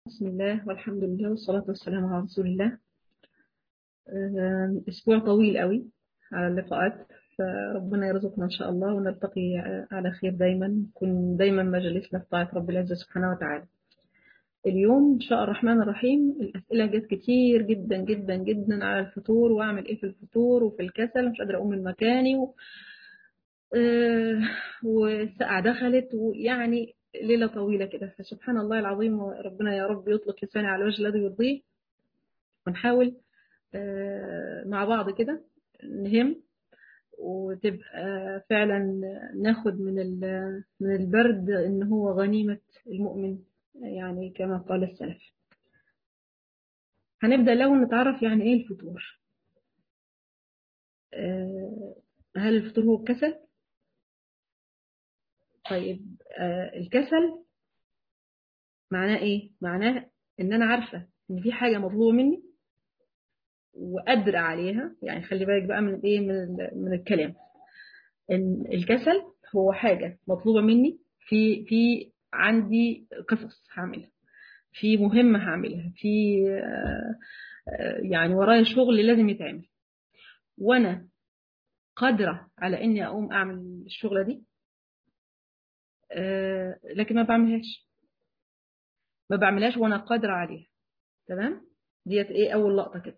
بسم الله والحمد لله والصلاة والسلام على رسول الله آه، أسبوع طويل قوي على اللقاءات فربنا يرزقنا إن شاء الله ونلتقي على خير دايما نكون دايما مجلسنا في طاعة رب العزة سبحانه وتعالى اليوم إن شاء الرحمن الرحيم الأسئلة جت كتير جدا جدا جدا على الفطور وأعمل إيه في الفطور وفي الكسل مش قادرة أقوم من مكاني و... آه، والساعة دخلت ويعني ليلة طويلة كده فسبحان الله العظيم ربنا يا رب يطلق لساني على الوجه الذي يرضيه ونحاول آه، مع بعض كده نهم وتبقى فعلا ناخد من من البرد ان هو غنيمة المؤمن يعني كما قال السلف هنبدأ الأول نتعرف يعني ايه الفتور آه، هل الفطور هو الكسل طيب آه الكسل معناه ايه معناه ان انا عارفه ان في حاجه مطلوبه مني وقادره عليها يعني خلي بالك بقى من ايه من من الكلام ان الكسل هو حاجه مطلوبه مني في في عندي قصص هعملها في مهمه هعملها في آه يعني ورايا شغل لازم يتعمل وانا قادره على اني اقوم اعمل الشغله دي آه لكن ما بعملهاش ما بعملهاش وانا قادره عليها تمام ديت ايه اول لقطه كده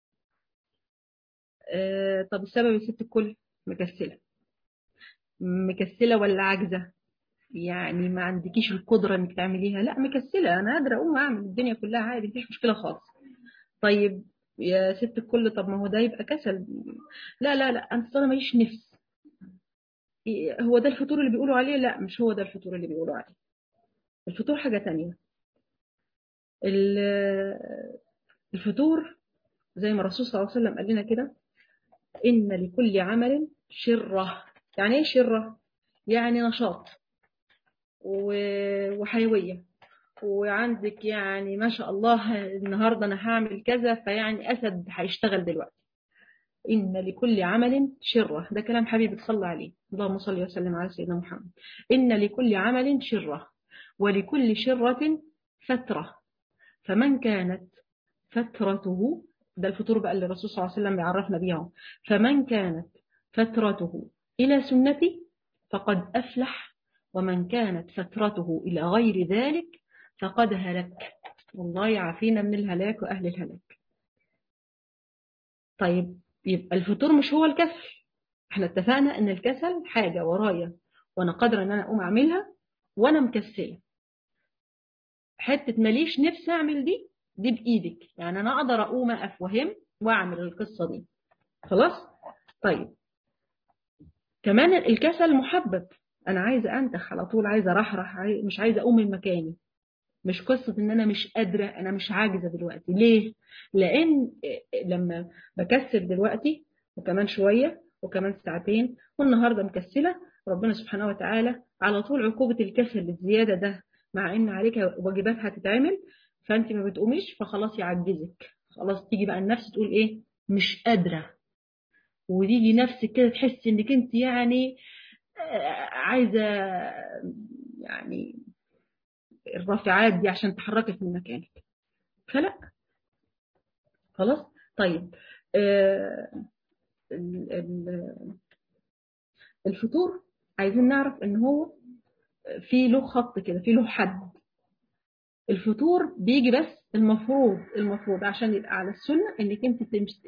آه طب السبب يا ست الكل مكسله مكسله ولا عاجزه يعني ما عندكيش القدره انك تعمليها لا مكسله انا قادره اقوم اعمل الدنيا كلها عادي مفيش مشكله خالص طيب يا ست الكل طب ما هو ده يبقى كسل لا لا لا انت انا ماليش نفس هو ده الفطور اللي بيقولوا عليه لا مش هو ده الفطور اللي بيقولوا عليه الفطور حاجة تانية الفطور زي ما الرسول صلى الله عليه وسلم قال لنا كده إن لكل عمل شرة يعني ايه شرة يعني نشاط وحيوية وعندك يعني ما شاء الله النهاردة أنا هعمل كذا فيعني أسد هيشتغل دلوقتي إن لكل عمل شرة ده كلام حبيبك صلى عليه اللهم صل وسلم على سيدنا محمد إن لكل عمل شرة ولكل شرة فترة فمن كانت فترته ده الفطور بقى اللي الرسول صلى الله عليه وسلم بيعرفنا بيها فمن كانت فترته إلى سنتي فقد أفلح ومن كانت فترته إلى غير ذلك فقد هلك والله يعافينا من الهلاك وأهل الهلاك طيب يبقى الفطور مش هو الكسل احنا اتفقنا ان الكسل حاجة ورايا وانا قادرة ان انا اقوم اعملها وانا مكسلة حتة ماليش نفسي اعمل دي دي بايدك يعني انا اقدر اقوم اقف وهم واعمل القصة دي خلاص طيب كمان الكسل محبب انا عايزة انتخ على طول عايزة رحرح مش عايزة اقوم من مكاني مش قصة ان انا مش قادرة انا مش عاجزة دلوقتي ليه لان لما بكسل دلوقتي وكمان شوية وكمان ساعتين والنهاردة مكسلة ربنا سبحانه وتعالى على طول عقوبة الكسل الزيادة ده مع ان عليك واجبات هتتعمل فانت ما بتقوميش فخلاص يعجزك خلاص تيجي بقى النفس تقول ايه مش قادرة وتيجي نفسك كده تحس انك انت يعني عايزة يعني الرافعات دي عشان تحركك من مكانك فلا خلاص طيب آه الفطور عايزين نعرف ان هو في له خط كده في له حد الفطور بيجي بس المفروض المفروض عشان يبقى على السنه انك انت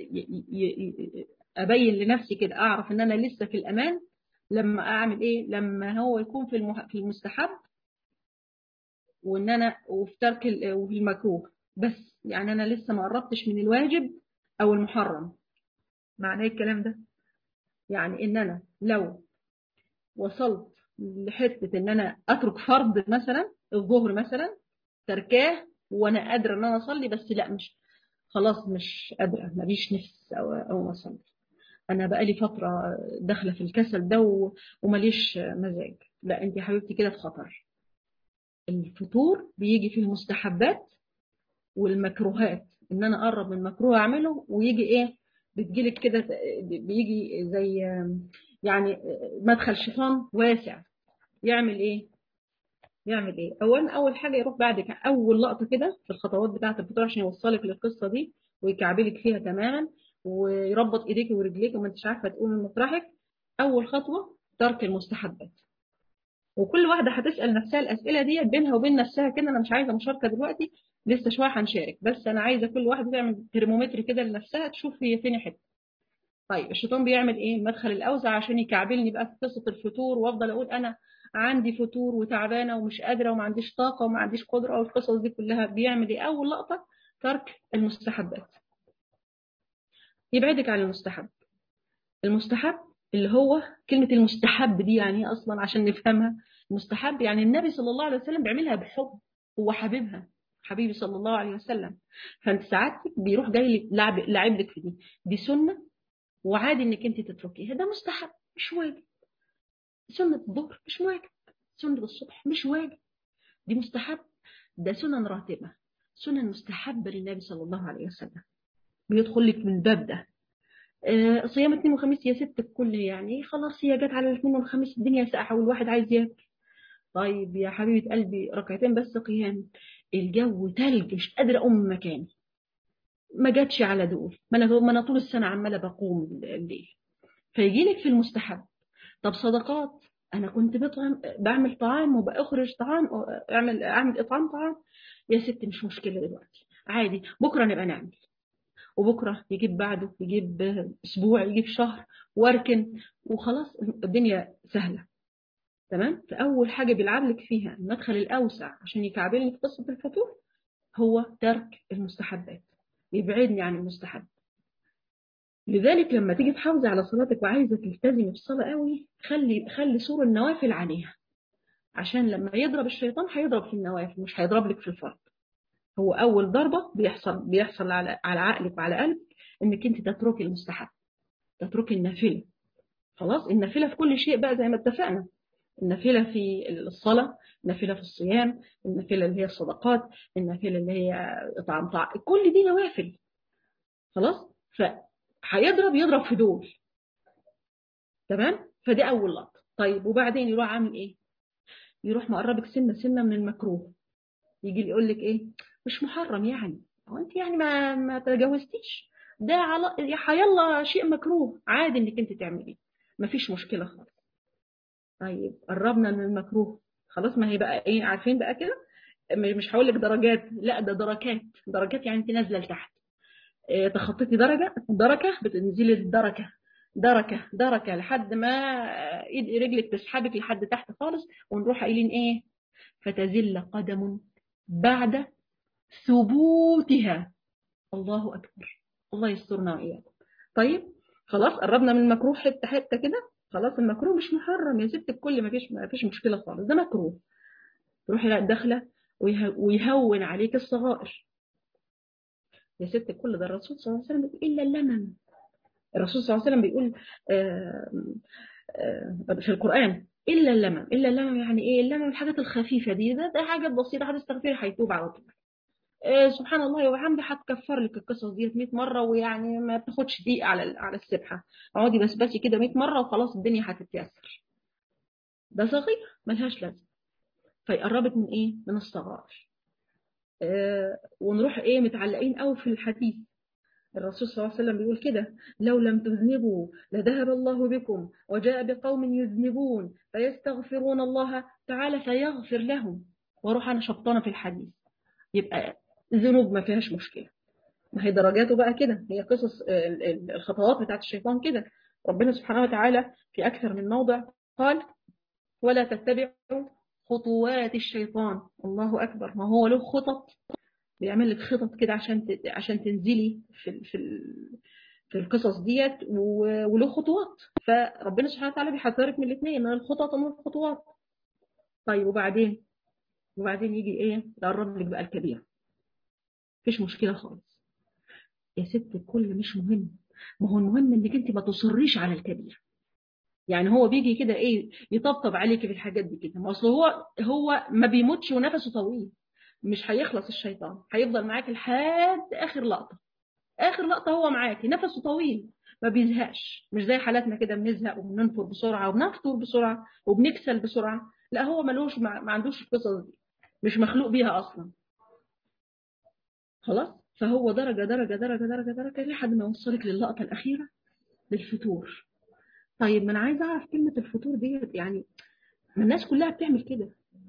ابين لنفسي كده اعرف ان انا لسه في الامان لما اعمل ايه لما هو يكون في المح... في المستحب وان انا وفي ترك وفي المكروه بس يعني انا لسه ما قربتش من الواجب او المحرم معناه الكلام ده يعني ان انا لو وصلت لحته ان انا اترك فرض مثلا الظهر مثلا تركاه وانا قادره ان انا اصلي بس لا مش خلاص مش قادره ماليش نفس او او اصلي انا بقالي فتره داخله في الكسل ده وماليش مزاج لا انت يا حبيبتي كده في خطر الفطور بيجي في المستحبات والمكروهات ان انا اقرب من مكروه اعمله ويجي ايه بتجيلك كده بيجي زي يعني مدخل شيطان واسع يعمل ايه يعمل ايه اولا اول حاجه يروح بعد كده اول لقطه كده في الخطوات بتاعه الفطور عشان يوصلك للقصه دي ويكعبلك فيها تماما ويربط ايديك ورجليك وما انتش عارفه تقوم من مطرحك اول خطوه ترك المستحبات وكل واحده هتسال نفسها الاسئله دي بينها وبين نفسها كده انا مش عايزه مشاركه دلوقتي لسه شويه هنشارك بس انا عايزه كل واحده تعمل ترمومتر كده لنفسها تشوف هي فين حته طيب الشيطان بيعمل ايه المدخل الاوسع عشان يكعبلني بقى في قصه الفتور وافضل اقول انا عندي فتور وتعبانه ومش قادره وما عنديش طاقه وما عنديش قدره والقصص دي كلها بيعمل ايه اول لقطه ترك المستحبات يبعدك عن المستحب المستحب اللي هو كلمة المستحب دي يعني ايه أصلا عشان نفهمها المستحب يعني النبي صلى الله عليه وسلم بيعملها بحب هو حبيبها حبيبي صلى الله عليه وسلم فانت ساعتك بيروح جاي لعب لاعب لك في دي دي سنة وعادي انك انت تتركيها ده مستحب مش واجب سنة الظهر مش واجب سنة الصبح مش واجب دي مستحب ده سنن راتبة سنن مستحبة للنبي صلى الله عليه وسلم بيدخل لك من الباب ده آه صيام اثنين وخميس يا ست الكل يعني خلاص هي جت على الاثنين والخميس الدنيا ساقعة والواحد عايز ياكل طيب يا حبيبة قلبي ركعتين بس قيام الجو تلج مش قادرة أقوم من مكاني ما جاتش على دول ما أنا ما أنا طول السنة عمالة بقوم الليل فيجي لك في المستحب طب صدقات أنا كنت بطعم بعمل طعام وبأخرج طعام أعمل أعمل إطعام طعام يا ست مش مشكلة دلوقتي عادي بكرة نبقى نعمل وبكرة يجيب بعده يجيب أسبوع يجيب شهر واركن وخلاص الدنيا سهلة تمام فأول حاجة بيلعب لك فيها المدخل الأوسع عشان يكعبلني في قصة الفطور هو ترك المستحبات يبعدني عن المستحب لذلك لما تيجي تحافظي على صلاتك وعايزة تلتزمي بالصلاة قوي خلي خلي سور النوافل عليها عشان لما يضرب الشيطان هيضرب في النوافل مش هيضرب لك في الفرض هو أول ضربة بيحصل بيحصل على على عقلك وعلى قلبك إنك أنت تتركي المستحب تتركي النافلة خلاص النافلة في كل شيء بقى زي ما اتفقنا النافلة في الصلاة النافلة في الصيام النافلة اللي هي الصدقات النافلة اللي هي إطعام طعام كل دي نوافل خلاص فهيضرب يضرب في دول تمام فدي أول لقطة طيب وبعدين يروح عامل إيه يروح مقربك سنة سنة من المكروه يجي يقول لك إيه مش محرم يعني هو أنت يعني ما ما تجاوزتيش ده على يلا شيء مكروه عادي إنك أنت تعمليه مفيش مشكلة خالص طيب قربنا من المكروه خلاص ما هي بقى ايه عارفين بقى كده مش هقول لك درجات لا ده دركات درجات يعني انت نازله لتحت إيه تخطيتي درجه دركه بتنزلي الدركه دركه دركه لحد ما ايد رجلك تسحبك لحد تحت خالص ونروح قايلين ايه فتزل قدم بعد ثبوتها الله اكبر الله يسترنا واياكم طيب خلاص قربنا من المكروه حته حته كده خلاص المكروه مش محرم يا ست الكل ما فيش ما فيش مشكله خالص ده مكروه تروحي لا داخله ويهون عليك الصغائر يا ست الكل ده الرسول صلى الله عليه وسلم بيقول الا اللمم الرسول صلى الله عليه وسلم بيقول آآ آآ في القران الا اللمم الا اللمم يعني ايه اللمم الحاجات الخفيفه دي ده, ده حاجات بسيطه هتستغفري هيتوب على طول سبحان الله وبحمده هتكفر لك القصص ديت 100 مره ويعني ما بتاخدش دقيقه على على السبحه اقعدي بس بس كده 100 مره وخلاص الدنيا هتتيسر ده صغير ملهاش لازمه فيقربك من ايه من الصغائر آه ونروح ايه متعلقين قوي في الحديث الرسول صلى الله عليه وسلم بيقول كده لو لم تذنبوا لذهب الله بكم وجاء بقوم يذنبون فيستغفرون الله تعالى فيغفر لهم واروح انا شبطانه في الحديث يبقى ذنوب ما فيهاش مشكلة ما هي درجاته بقى كده هي قصص الخطوات بتاعت الشيطان كده ربنا سبحانه وتعالى في أكثر من موضع قال ولا تتبعوا خطوات الشيطان الله أكبر ما هو له خطط بيعمل لك خطط كده عشان عشان تنزلي في في في القصص ديت وله خطوات فربنا سبحانه وتعالى بيحذرك من الاثنين من الخطط ومن الخطوات طيب وبعدين وبعدين يجي ايه يقرب لك بقى الكبير مفيش مشكله خالص يا ست الكل مش مهم ما هو المهم انك انت ما تصريش على الكبير يعني هو بيجي كده ايه يطبطب عليكي في الحاجات دي كده ما اصل هو هو ما بيموتش ونفسه طويل مش هيخلص الشيطان هيفضل معاك لحد اخر لقطه اخر لقطه هو معاكي نفسه طويل ما بيزهقش مش زي حالاتنا كده بنزهق وبننفر بسرعه وبنفطر بسرعه وبنكسل بسرعه لا هو ملوش ما, ما عندوش القصص دي مش مخلوق بيها اصلا خلاص فهو درجة درجة درجة درجة درجة لحد ما يوصلك للقطة الأخيرة للفتور طيب ما أنا عايزة أعرف كلمة الفتور ديت يعني ما الناس كلها بتعمل كده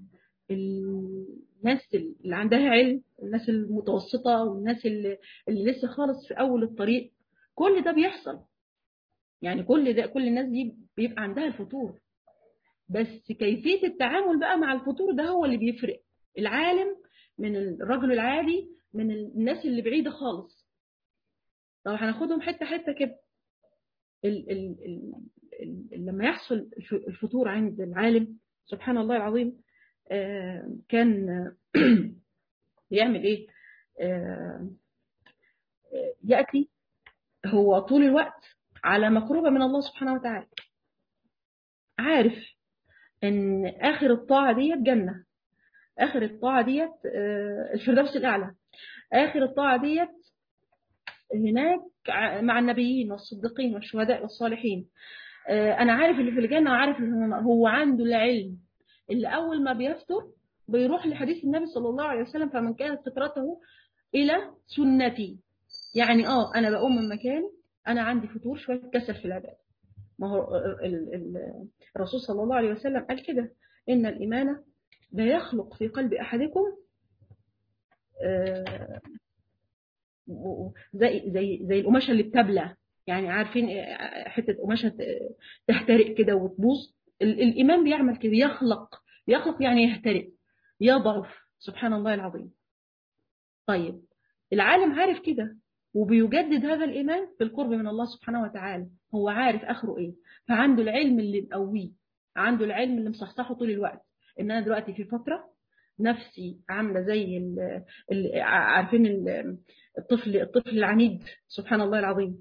الناس اللي عندها علم الناس المتوسطة والناس اللي, اللي لسه خالص في أول الطريق كل ده بيحصل يعني كل ده كل الناس دي بيبقى عندها الفطور بس كيفية التعامل بقى مع الفطور ده هو اللي بيفرق العالم من الرجل العادي من الناس اللي بعيدة خالص طب هناخدهم حتة حتة كده ال ال ال ال لما يحصل الفطور عند العالم سبحان الله العظيم آه كان يعمل ايه آه يأتي هو طول الوقت على مقربة من الله سبحانه وتعالى عارف ان اخر الطاعة ديت جنة اخر الطاعة ديت آه الفردوس الاعلى آخر الطاعة ديت هناك مع النبيين والصديقين والشهداء والصالحين أنا عارف اللي في الجنة وعارف اللي هو عنده العلم اللي أول ما بيفتر بيروح لحديث النبي صلى الله عليه وسلم فمن كانت فطرته إلى سنتي يعني آه أنا بقوم من مكاني أنا عندي فطور شوية كسل في العبادة ما هو الرسول صلى الله عليه وسلم قال كده إن الإيمان لا يخلق في قلب أحدكم زي زي زي القماشه اللي بتبلى يعني عارفين حته قماشه تحترق كده وتبوظ الايمان بيعمل كده يخلق يخلق يعني يحترق يضعف سبحان الله العظيم طيب العالم عارف كده وبيجدد هذا الايمان بالقرب من الله سبحانه وتعالى هو عارف اخره ايه فعنده العلم اللي مقويه عنده العلم اللي مصحصحه طول الوقت ان انا دلوقتي في فتره نفسي عامله زي ال ال عارفين ال الطفل الطفل العنيد سبحان الله العظيم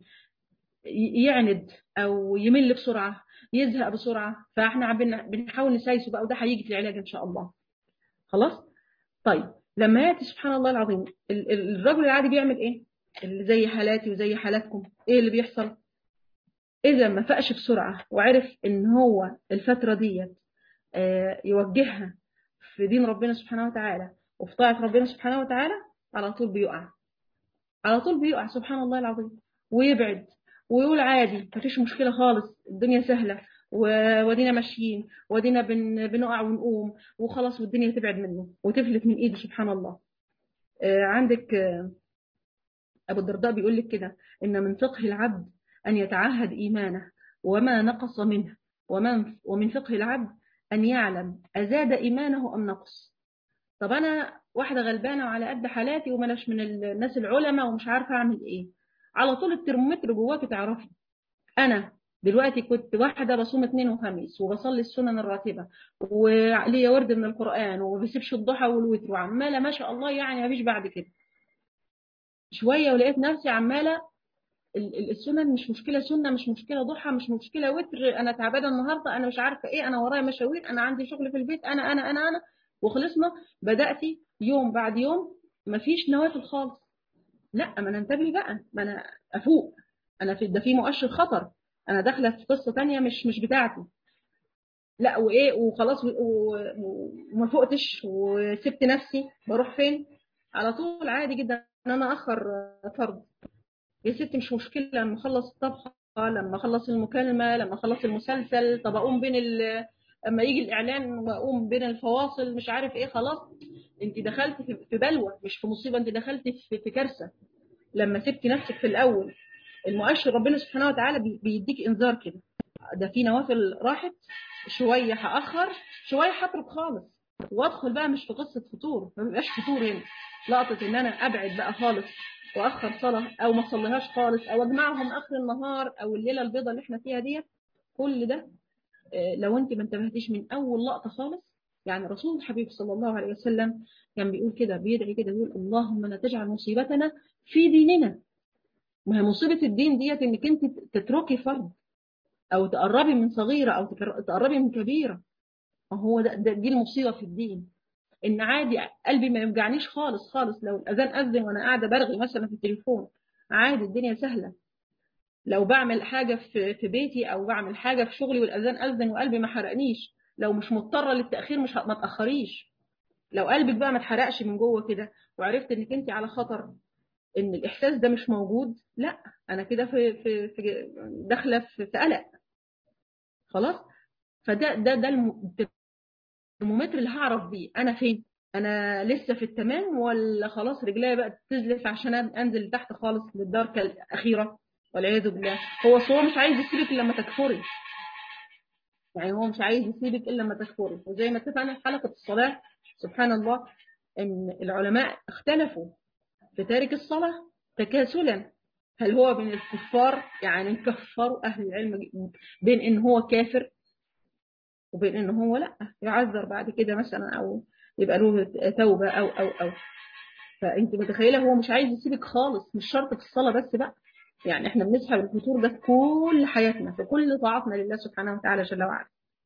يعند او يمل بسرعه يزهق بسرعه فاحنا بنحاول نسايسه بقى وده هيجي في العلاج ان شاء الله خلاص طيب لما ياتي سبحان الله العظيم الرجل العادي بيعمل ايه اللي زي حالاتي وزي حالاتكم ايه اللي بيحصل اذا ما فاقش بسرعه وعرف ان هو الفتره ديت يوجهها في دين ربنا سبحانه وتعالى وفي طاعة ربنا سبحانه وتعالى على طول بيقع على طول بيقع سبحان الله العظيم ويبعد ويقول عادي مفيش مشكلة خالص الدنيا سهلة ودينا ماشيين ودينا بن بنقع ونقوم وخلاص والدنيا تبعد منه وتفلت من ايده سبحان الله عندك ابو الدرداء بيقول لك كده ان من فقه العبد ان يتعهد ايمانه وما نقص منه ومن ومن فقه العبد أن يعلم أزاد إيمانه أم نقص طب أنا واحدة غلبانة وعلى قد حالاتي ومناش من الناس العلماء ومش عارفة أعمل إيه على طول الترمومتر جواك تعرفي أنا دلوقتي كنت واحدة بصوم اثنين وخميس وبصلي السنن الراتبة وليا ورد من القرآن وما بسيبش الضحى والوتر وعمالة ما شاء الله يعني مفيش بعد كده شوية ولقيت نفسي عمالة السنن مش مشكله سنه مش مشكله ضحى مش مشكله وتر انا تعبانه النهارده انا مش عارفه ايه انا ورايا مشاوير انا عندي شغل في البيت انا انا انا انا وخلصنا بدات يوم بعد يوم مفيش نوافل خالص لا ما انا انتبه بقى ما انا افوق انا في ده في مؤشر خطر انا داخله في قصه ثانيه مش مش بتاعتي لا وايه وخلاص وما فقتش وسبت نفسي بروح فين على طول عادي جدا ان انا اخر فرض يا ستي مش مشكله لما اخلص الطبخه لما اخلص المكالمه لما اخلص المسلسل طب اقوم بين ال... اما يجي الاعلان واقوم بين الفواصل مش عارف ايه خلاص انت دخلت في بلوى مش في مصيبه انت دخلت في, في كارثه لما سبتي نفسك في الاول المؤشر ربنا سبحانه وتعالى بيديك انذار كده ده في نوافل راحت شويه هاخر شويه هترك خالص وادخل بقى مش في قصه فطور ما بيبقاش فطور هنا لقطه ان انا ابعد بقى خالص واخر صلاه او ما اصليهاش خالص او اجمعهم اخر النهار او الليله البيضاء اللي احنا فيها ديت كل ده لو انت ما انتبهتيش من اول لقطه خالص يعني رسول الحبيب صلى الله عليه وسلم كان بيقول كده بيدعي كده بيقول اللهم لا تجعل مصيبتنا في ديننا ما هي مصيبه الدين ديت انك انت تتركي فرض او تقربي من صغيره او تقربي من كبيره ما هو ده, ده دي المصيبه في الدين ان عادي قلبي ما يوجعنيش خالص خالص لو الاذان اذن وانا قاعده برغي مثلا في التليفون عادي الدنيا سهله لو بعمل حاجه في في بيتي او بعمل حاجه في شغلي والاذان اذن وقلبي ما حرقنيش لو مش مضطره للتاخير مش ه- ما تاخريش لو قلبك بقى ما اتحرقش من جوه كده وعرفت انك انت على خطر ان الاحساس ده مش موجود لا انا كده في في في داخله في في قلق خلاص فده ده ده الم- الترمومتر اللي هعرف بيه انا فين انا لسه في التمام ولا خلاص رجليا بقت تزلف عشان انزل تحت خالص للدركه الاخيره والعياذ بالله هو أصل هو مش عايز يسيبك الا لما تكفري يعني هو مش عايز يسيبك الا لما تكفري وزي ما اتفقنا في حلقه الصلاه سبحان الله ان العلماء اختلفوا في تارك الصلاه تكاسلا هل هو من الكفار يعني كفروا اهل العلم بين ان هو كافر وبين ان هو لا يعذر بعد كده مثلا او يبقى له توبه او او او فانت متخيله هو مش عايز يسيبك خالص مش شرط في الصلاه بس بقى يعني احنا بنسحب الفطور ده في كل حياتنا في كل طاعتنا لله سبحانه وتعالى جل وعلا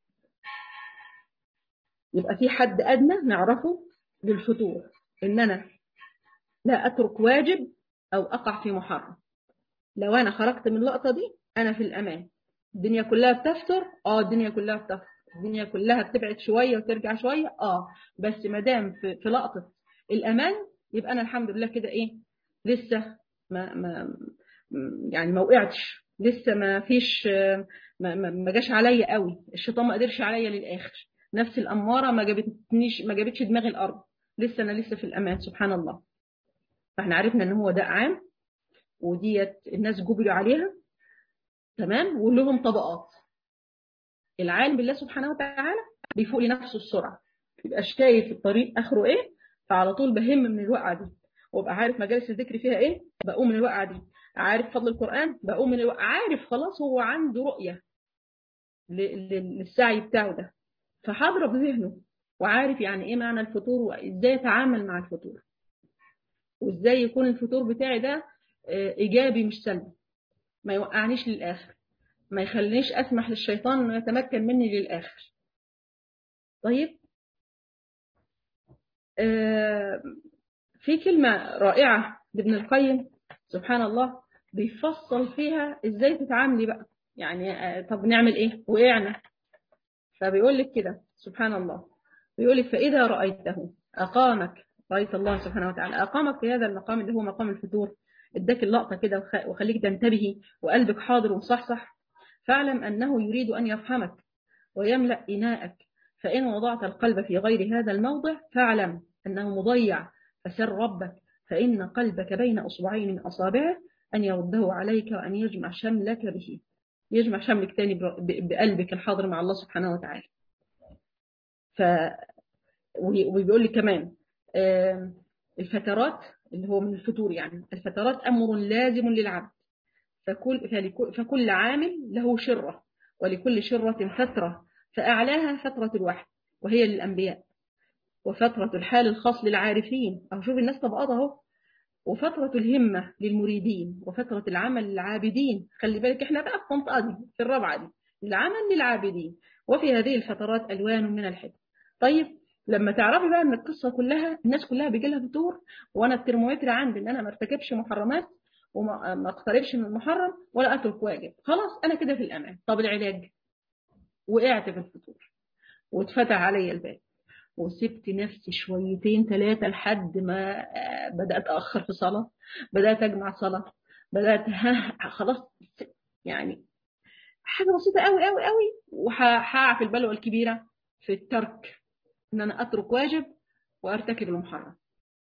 يبقى في حد ادنى نعرفه للفطور ان انا لا اترك واجب او اقع في محرم لو انا خرجت من اللقطه دي انا في الامان الدنيا كلها بتفطر اه الدنيا كلها بتفطر الدنيا كلها بتبعد شويه وترجع شويه اه بس ما دام في, في لقطه الامان يبقى انا الحمد لله كده ايه لسه ما ما يعني ما وقعتش لسه ما فيش ما, ما, ما جاش عليا قوي الشيطان ما قدرش عليا للاخر نفس الاماره ما جابتنيش ما جابتش دماغي الارض لسه انا لسه في الامان سبحان الله فاحنا عرفنا ان هو داء عام وديت الناس جبلوا عليها تمام ولهم طبقات العالم بالله سبحانه وتعالى بيفوق لنفسه السرعه يبقى شايف الطريق اخره ايه فعلى طول بهم من الوقعه دي وابقى عارف مجالس الذكر فيها ايه بقوم من الوقعه دي عارف فضل القران بقوم من الوقعه عارف خلاص هو عنده رؤيه للسعي بتاعه ده فحاضره بذهنه وعارف يعني ايه معنى الفطور وازاي يتعامل مع الفطور وازاي يكون الفطور بتاعي ده ايجابي مش سلبي ما يوقعنيش للاخر ما يخلينيش اسمح للشيطان انه يتمكن مني للاخر طيب آه في كلمة رائعة لابن القيم سبحان الله بيفصل فيها ازاي تتعاملي بقى يعني آه طب نعمل ايه وقعنا فبيقول لك كده سبحان الله بيقول لك فإذا رأيته أقامك رأيت الله سبحانه وتعالى أقامك في هذا المقام اللي هو مقام الفتور اداك اللقطة كده وخليك تنتبهي وقلبك حاضر ومصحصح فاعلم أنه يريد أن يفهمك ويملأ إناءك فإن وضعت القلب في غير هذا الموضع فاعلم أنه مضيع فسر ربك فإن قلبك بين أصبعين من أصابعه أن يرده عليك وأن يجمع شملك به يجمع شملك تاني بقلبك الحاضر مع الله سبحانه وتعالى ف وبيقول لي كمان الفترات اللي هو من الفتور يعني الفترات أمر لازم للعبد فكل, فكل عامل له شرة ولكل شرة فترة فأعلاها فترة الوحي وهي للأنبياء وفترة الحال الخاص للعارفين أو شوف الناس طبقات أهو وفترة الهمة للمريدين وفترة العمل للعابدين خلي بالك احنا بقى في المنطقة دي في الرابعة دي العمل للعابدين وفي هذه الفترات ألوان من الحكم طيب لما تعرفي بقى ان القصة كلها الناس كلها بيجي لها فتور وانا الترمومتر عندي ان انا ما ارتكبش محرمات وما اقتربش من المحرم ولا اترك واجب خلاص انا كده في الامان طب العلاج وقعت في الفطور واتفتح عليا الباب وسبت نفسي شويتين ثلاثة لحد ما بدأت أأخر في صلاة بدأت أجمع صلاة بدأت ها خلاص يعني حاجة بسيطة قوي قوي قوي وهقع في البلوى الكبيرة في الترك إن أنا أترك واجب وأرتكب المحرم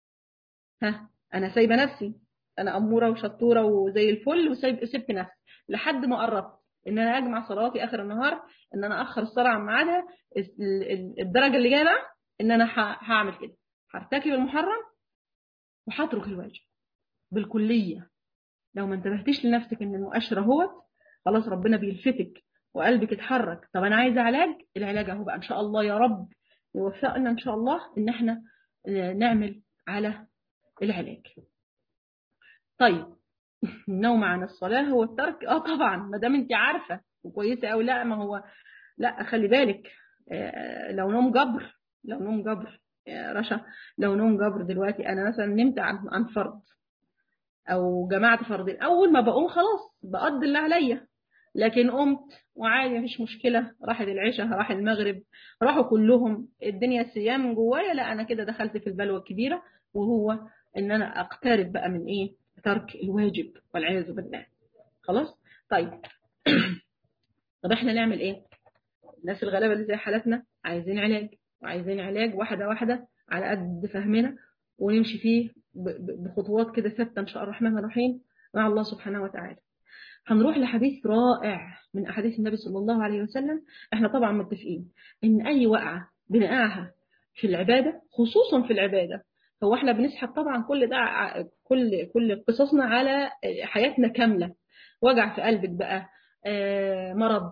ها أنا سايبة نفسي أنا أمورة وشطورة وزي الفل وسبت نفسي لحد ما قربت ان انا اجمع صلواتي اخر النهار ان انا اخر الصلاه عن ميعادها الدرجه اللي جايه بقى ان انا هعمل كده هرتكب المحرم وهترك الواجب بالكليه لو ما انتبهتيش لنفسك ان المؤشر اهوت خلاص ربنا بيلفتك وقلبك اتحرك طب انا عايزه علاج العلاج اهو بقى ان شاء الله يا رب يوفقنا ان شاء الله ان احنا نعمل على العلاج طيب النوم عن الصلاة هو الترك اه طبعا ما دام انت عارفة وكويسة او لا ما هو لا خلي بالك آه لو نوم جبر لو نوم جبر يا رشا لو نوم جبر دلوقتي انا مثلا نمت عن عن فرض او جمعت فرضين اول ما بقوم خلاص بقضي اللي عليا لكن قمت وعادي مفيش مشكلة راحت العشاء راح المغرب راحوا كلهم الدنيا صيام جوايا لا أنا كده دخلت في البلوى الكبيرة وهو إن أنا أقترب بقى من إيه ترك الواجب والعياذ بالله خلاص طيب طب احنا نعمل ايه الناس الغلابة اللي زي حالتنا عايزين علاج وعايزين علاج واحدة واحدة على قد فهمنا ونمشي فيه بخطوات كده ثابته ان شاء الله الرحمن الرحيم مع الله سبحانه وتعالى هنروح لحديث رائع من احاديث النبي صلى الله عليه وسلم احنا طبعا متفقين ان اي وقعه بنقعها في العباده خصوصا في العباده هو احنا بنسحب طبعا كل ده كل كل قصصنا على حياتنا كامله وجع في قلبك بقى مرض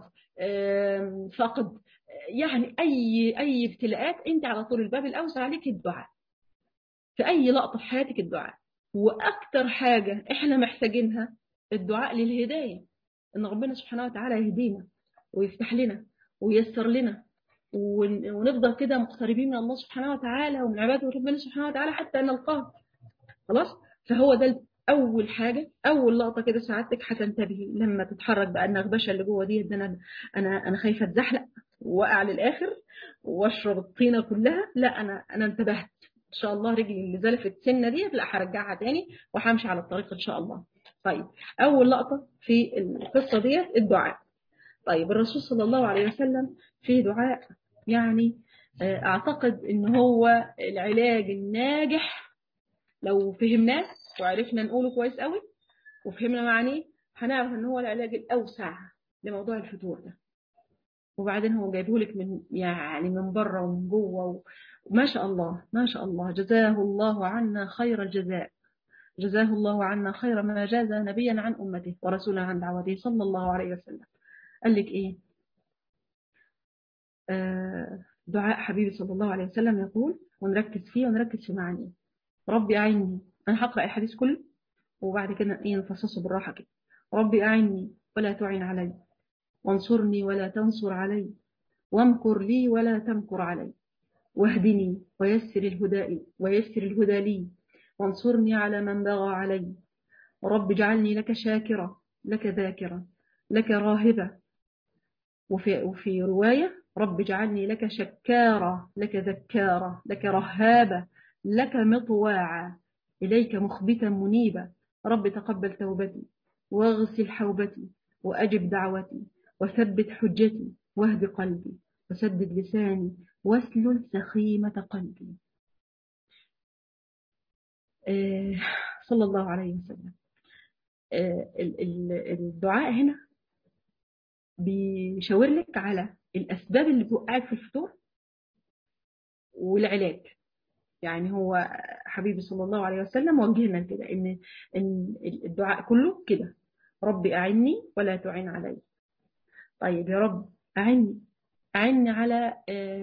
فقد يعني اي اي ابتلاءات انت على طول الباب الاوسع عليك الدعاء في اي لقطه في حياتك الدعاء واكتر حاجه احنا محتاجينها الدعاء للهدايه ان ربنا سبحانه وتعالى يهدينا ويفتح لنا وييسر لنا ونفضل كده مقتربين من الله سبحانه وتعالى ومن عباده ربنا سبحانه وتعالى حتى نلقاه خلاص فهو ده اول حاجه اول لقطه كده سعادتك هتنتبهي لما تتحرك بقى النغبشه اللي جوه دي ده انا انا انا خايفه اتزحلق واقع للاخر واشرب الطينه كلها لا انا انا انتبهت ان شاء الله رجلي اللي زلفت سنه ديت لا هرجعها تاني وهمشي على الطريق ان شاء الله طيب اول لقطه في القصه ديت الدعاء طيب الرسول صلى الله عليه وسلم في دعاء يعني اعتقد ان هو العلاج الناجح لو فهمناه وعرفنا نقوله كويس قوي وفهمنا معنيه هنعرف ان هو العلاج الاوسع لموضوع الفتور ده وبعدين هو جايبه لك من يعني من بره ومن جوه وما شاء الله ما شاء الله جزاه الله عنا خير الجزاء جزاه الله عنا خير ما جاز نبيا عن امته ورسولا عن دعوته صلى الله عليه وسلم قال لك ايه آه دعاء حبيبي صلى الله عليه وسلم يقول ونركز فيه ونركز في معانيه ربي أعني أنا هقرأ الحديث كله وبعد كده إيه نفصصه بالراحة كده ربي أعني ولا تعن علي وانصرني ولا تنصر علي وامكر لي ولا تمكر علي واهدني ويسر الهدى ويسر الهدى لي وانصرني على من بغى علي رب اجعلني لك شاكرة لك ذاكرة لك راهبة وفي, وفي رواية رب اجعلني لك شكارة لك ذكارة لك رهابة لك مطواعا إليك مخبتا منيبا رب تقبل توبتي واغسل حوبتي وأجب دعوتي وثبت حجتي واهد قلبي وسدد لساني واسلل سخيمة قلبي آه صلى الله عليه وسلم آه الدعاء هنا بيشاور لك على الأسباب اللي بتوقعك في الفتور والعلاج يعني هو حبيبي صلى الله عليه وسلم وجهنا كده ان ان الدعاء كله كده ربي اعني ولا تعن علي طيب يا رب اعني اعني على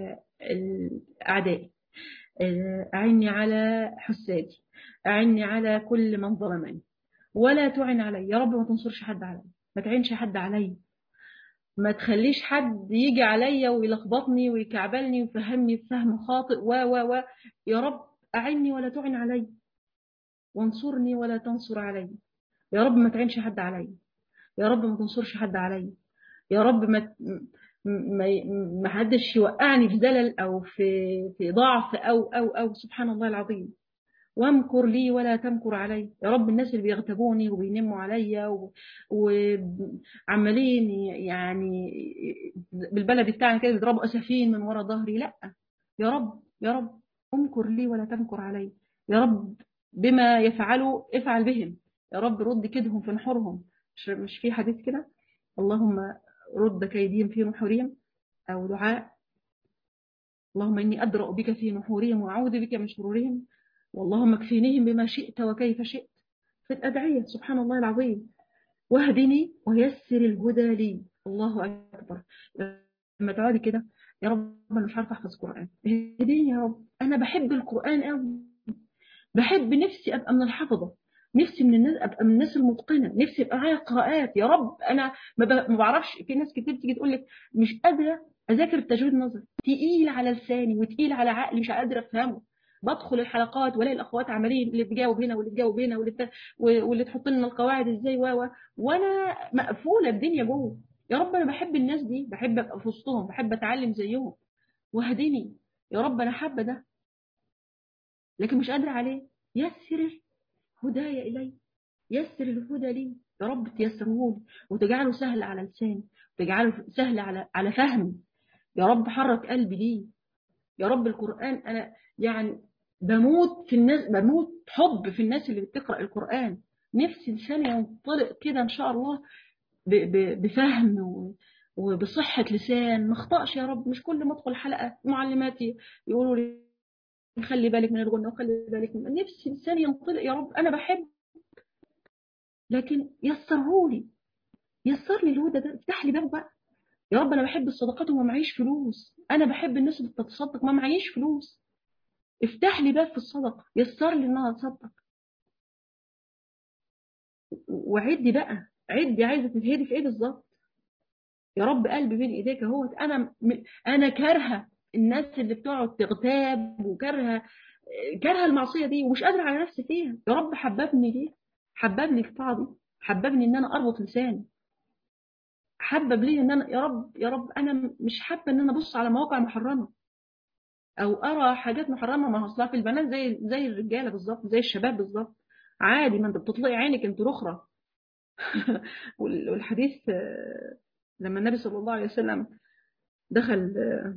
اعدائي اعني على حسادي اعني على كل من ظلمني ولا تعن علي يا رب ما تنصرش حد علي ما تعينش حد علي ما تخليش حد يجي عليا ويلخبطني ويكعبلني ويفهمني بفهم خاطئ و و و يا رب أعني ولا تعن علي وانصرني ولا تنصر علي يا رب ما تعينش حد علي يا رب ما تنصرش حد علي يا رب ما ما ما حدش يوقعني في زلل او في في ضعف او او او سبحان الله العظيم وامكر لي ولا تمكر علي يا رب الناس اللي بيغتابوني وبينموا عليا وعمالين يعني بالبلد بتاعنا كده بيضربوا اسفين من ورا ظهري لا يا رب يا رب امكر لي ولا تمكر علي يا رب بما يفعلوا افعل بهم يا رب رد كيدهم في نحورهم مش مش في حديث كده اللهم رد كيدهم في نحورهم او دعاء اللهم اني ادرا بك في نحورهم واعوذ بك من شرورهم واللهم اكفينيهم بما شئت وكيف شئت في الأدعية سبحان الله العظيم واهدني ويسر الهدى لي الله أكبر لما تقعدي كده يا رب أنا مش عارفة أحفظ قرآن اهديني يا رب أنا بحب القرآن قوي بحب نفسي أبقى من الحفظة نفسي من الناس ابقى من الناس المتقنه نفسي يبقى معايا قراءات يا رب انا ما بعرفش في ناس كتير تيجي تقول لك مش قادره اذاكر التجويد النظري تقيل على لساني وتقيل على عقلي مش قادره افهمه بدخل الحلقات والاقي الاخوات عمالين اللي تجاوب هنا واللي تجاوب هنا واللي واللي تحط لنا القواعد ازاي و وانا مقفوله الدنيا جوه يا رب انا بحب الناس دي بحب ابقى في وسطهم بحب اتعلم زيهم واهدني يا رب انا حابه ده لكن مش قادره عليه يسر هدايا الي يسر الهدى لي يا رب تيسره لي وتجعله سهل على لساني وتجعله سهل على على فهمي يا رب حرك قلبي ليه يا رب القرآن أنا يعني بموت في الناس بموت حب في الناس اللي بتقرأ القرآن نفسي لساني ينطلق كده إن شاء الله بفهم وبصحة لسان ما اخطأش يا رب مش كل ما ادخل حلقة معلماتي يقولوا لي خلي بالك من الغنى وخلي بالك من نفسي لساني ينطلق يا رب أنا بحب لكن يسرهولي يسر لي الهدى ده افتح لي باب بقى يا رب انا بحب الصدقات وما معيش فلوس انا بحب الناس اللي بتتصدق ما معيش فلوس افتح لي باب في الصدقه يسر لي ان انا اتصدق وعدي بقى عدي عايزه تتهدي في ايه بالظبط يا رب قلبي بين ايديك اهوت انا انا كارهه الناس اللي بتقعد تغتاب وكارهه كارهه المعصيه دي ومش قادره على نفسي فيها يا رب حببني ليه حببني في طاعتي حببني ان انا اربط لساني حبب لي ان انا يا رب يا رب انا مش حابه ان انا ابص على مواقع محرمه او ارى حاجات محرمه ما اصلها في البنات زي زي الرجاله بالظبط زي الشباب بالظبط عادي ما انت بتطلقي عينك انت رخره والحديث لما النبي صلى الله عليه وسلم دخل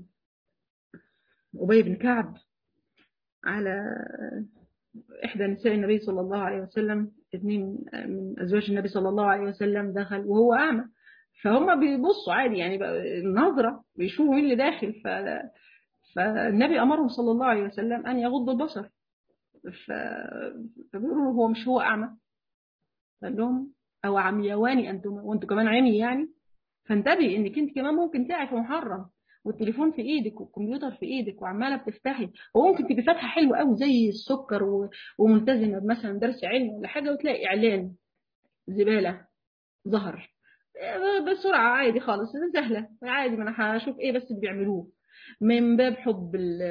ابي بن كعب على احدى نساء النبي صلى الله عليه وسلم اثنين من ازواج النبي صلى الله عليه وسلم دخل وهو اعمى فهم بيبصوا عادي يعني النظرة بيشوفوا مين اللي داخل ف... فالنبي أمرهم صلى الله عليه وسلم أن يغض البصر ف... فبيقولوا هو مش هو أعمى قال لهم أو عميوان أنتم وأنتم كمان عمي يعني فانتبهي إنك أنت كمان ممكن تقعي في محرم والتليفون في ايدك والكمبيوتر في ايدك وعماله بتفتحي وممكن تبقي فاتحه حلو قوي زي السكر و... وملتزمه مثلا درس علم ولا حاجه وتلاقي اعلان زباله ظهر بسرعة عادي خالص سهلة عادي ما انا هشوف ايه بس بيعملوه من باب حب ال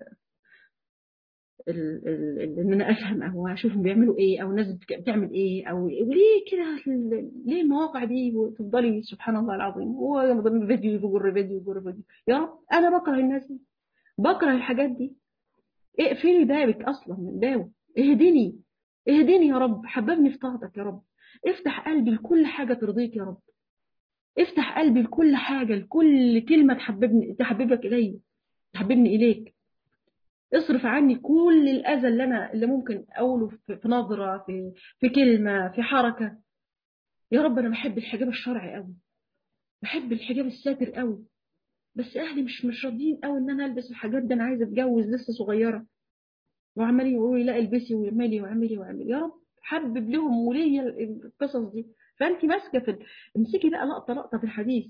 ان انا افهم او اشوفهم بيعملوا ايه او الناس بتعمل ايه او ليه كده ليه المواقع دي وتفضلي سبحان الله العظيم هو فيديو يجر فيديو يجر فيديو يا رب انا بكره الناس دي بكره الحاجات دي اقفلي بابك اصلا من بابه اهدني اهدني يا رب حببني في طاعتك يا رب افتح قلبي لكل حاجة ترضيك يا رب افتح قلبي لكل حاجة لكل كلمة تحببني تحببك إلي تحببني إليك اصرف عني كل الأذى اللي أنا اللي ممكن أقوله في نظرة في في كلمة في حركة يا رب أنا بحب الحجاب الشرعي قوي بحب الحجاب الساتر قوي بس أهلي مش مش راضيين قوي إن أنا ألبس الحاجات دي أنا عايزة أتجوز لسه صغيرة وعمالين يقولوا لي لا البسي واعملي واعملي واعملي يا رب حبب لهم وليا القصص دي فانت ماسكه في امسكي بقى لقطه لقطه في الحديث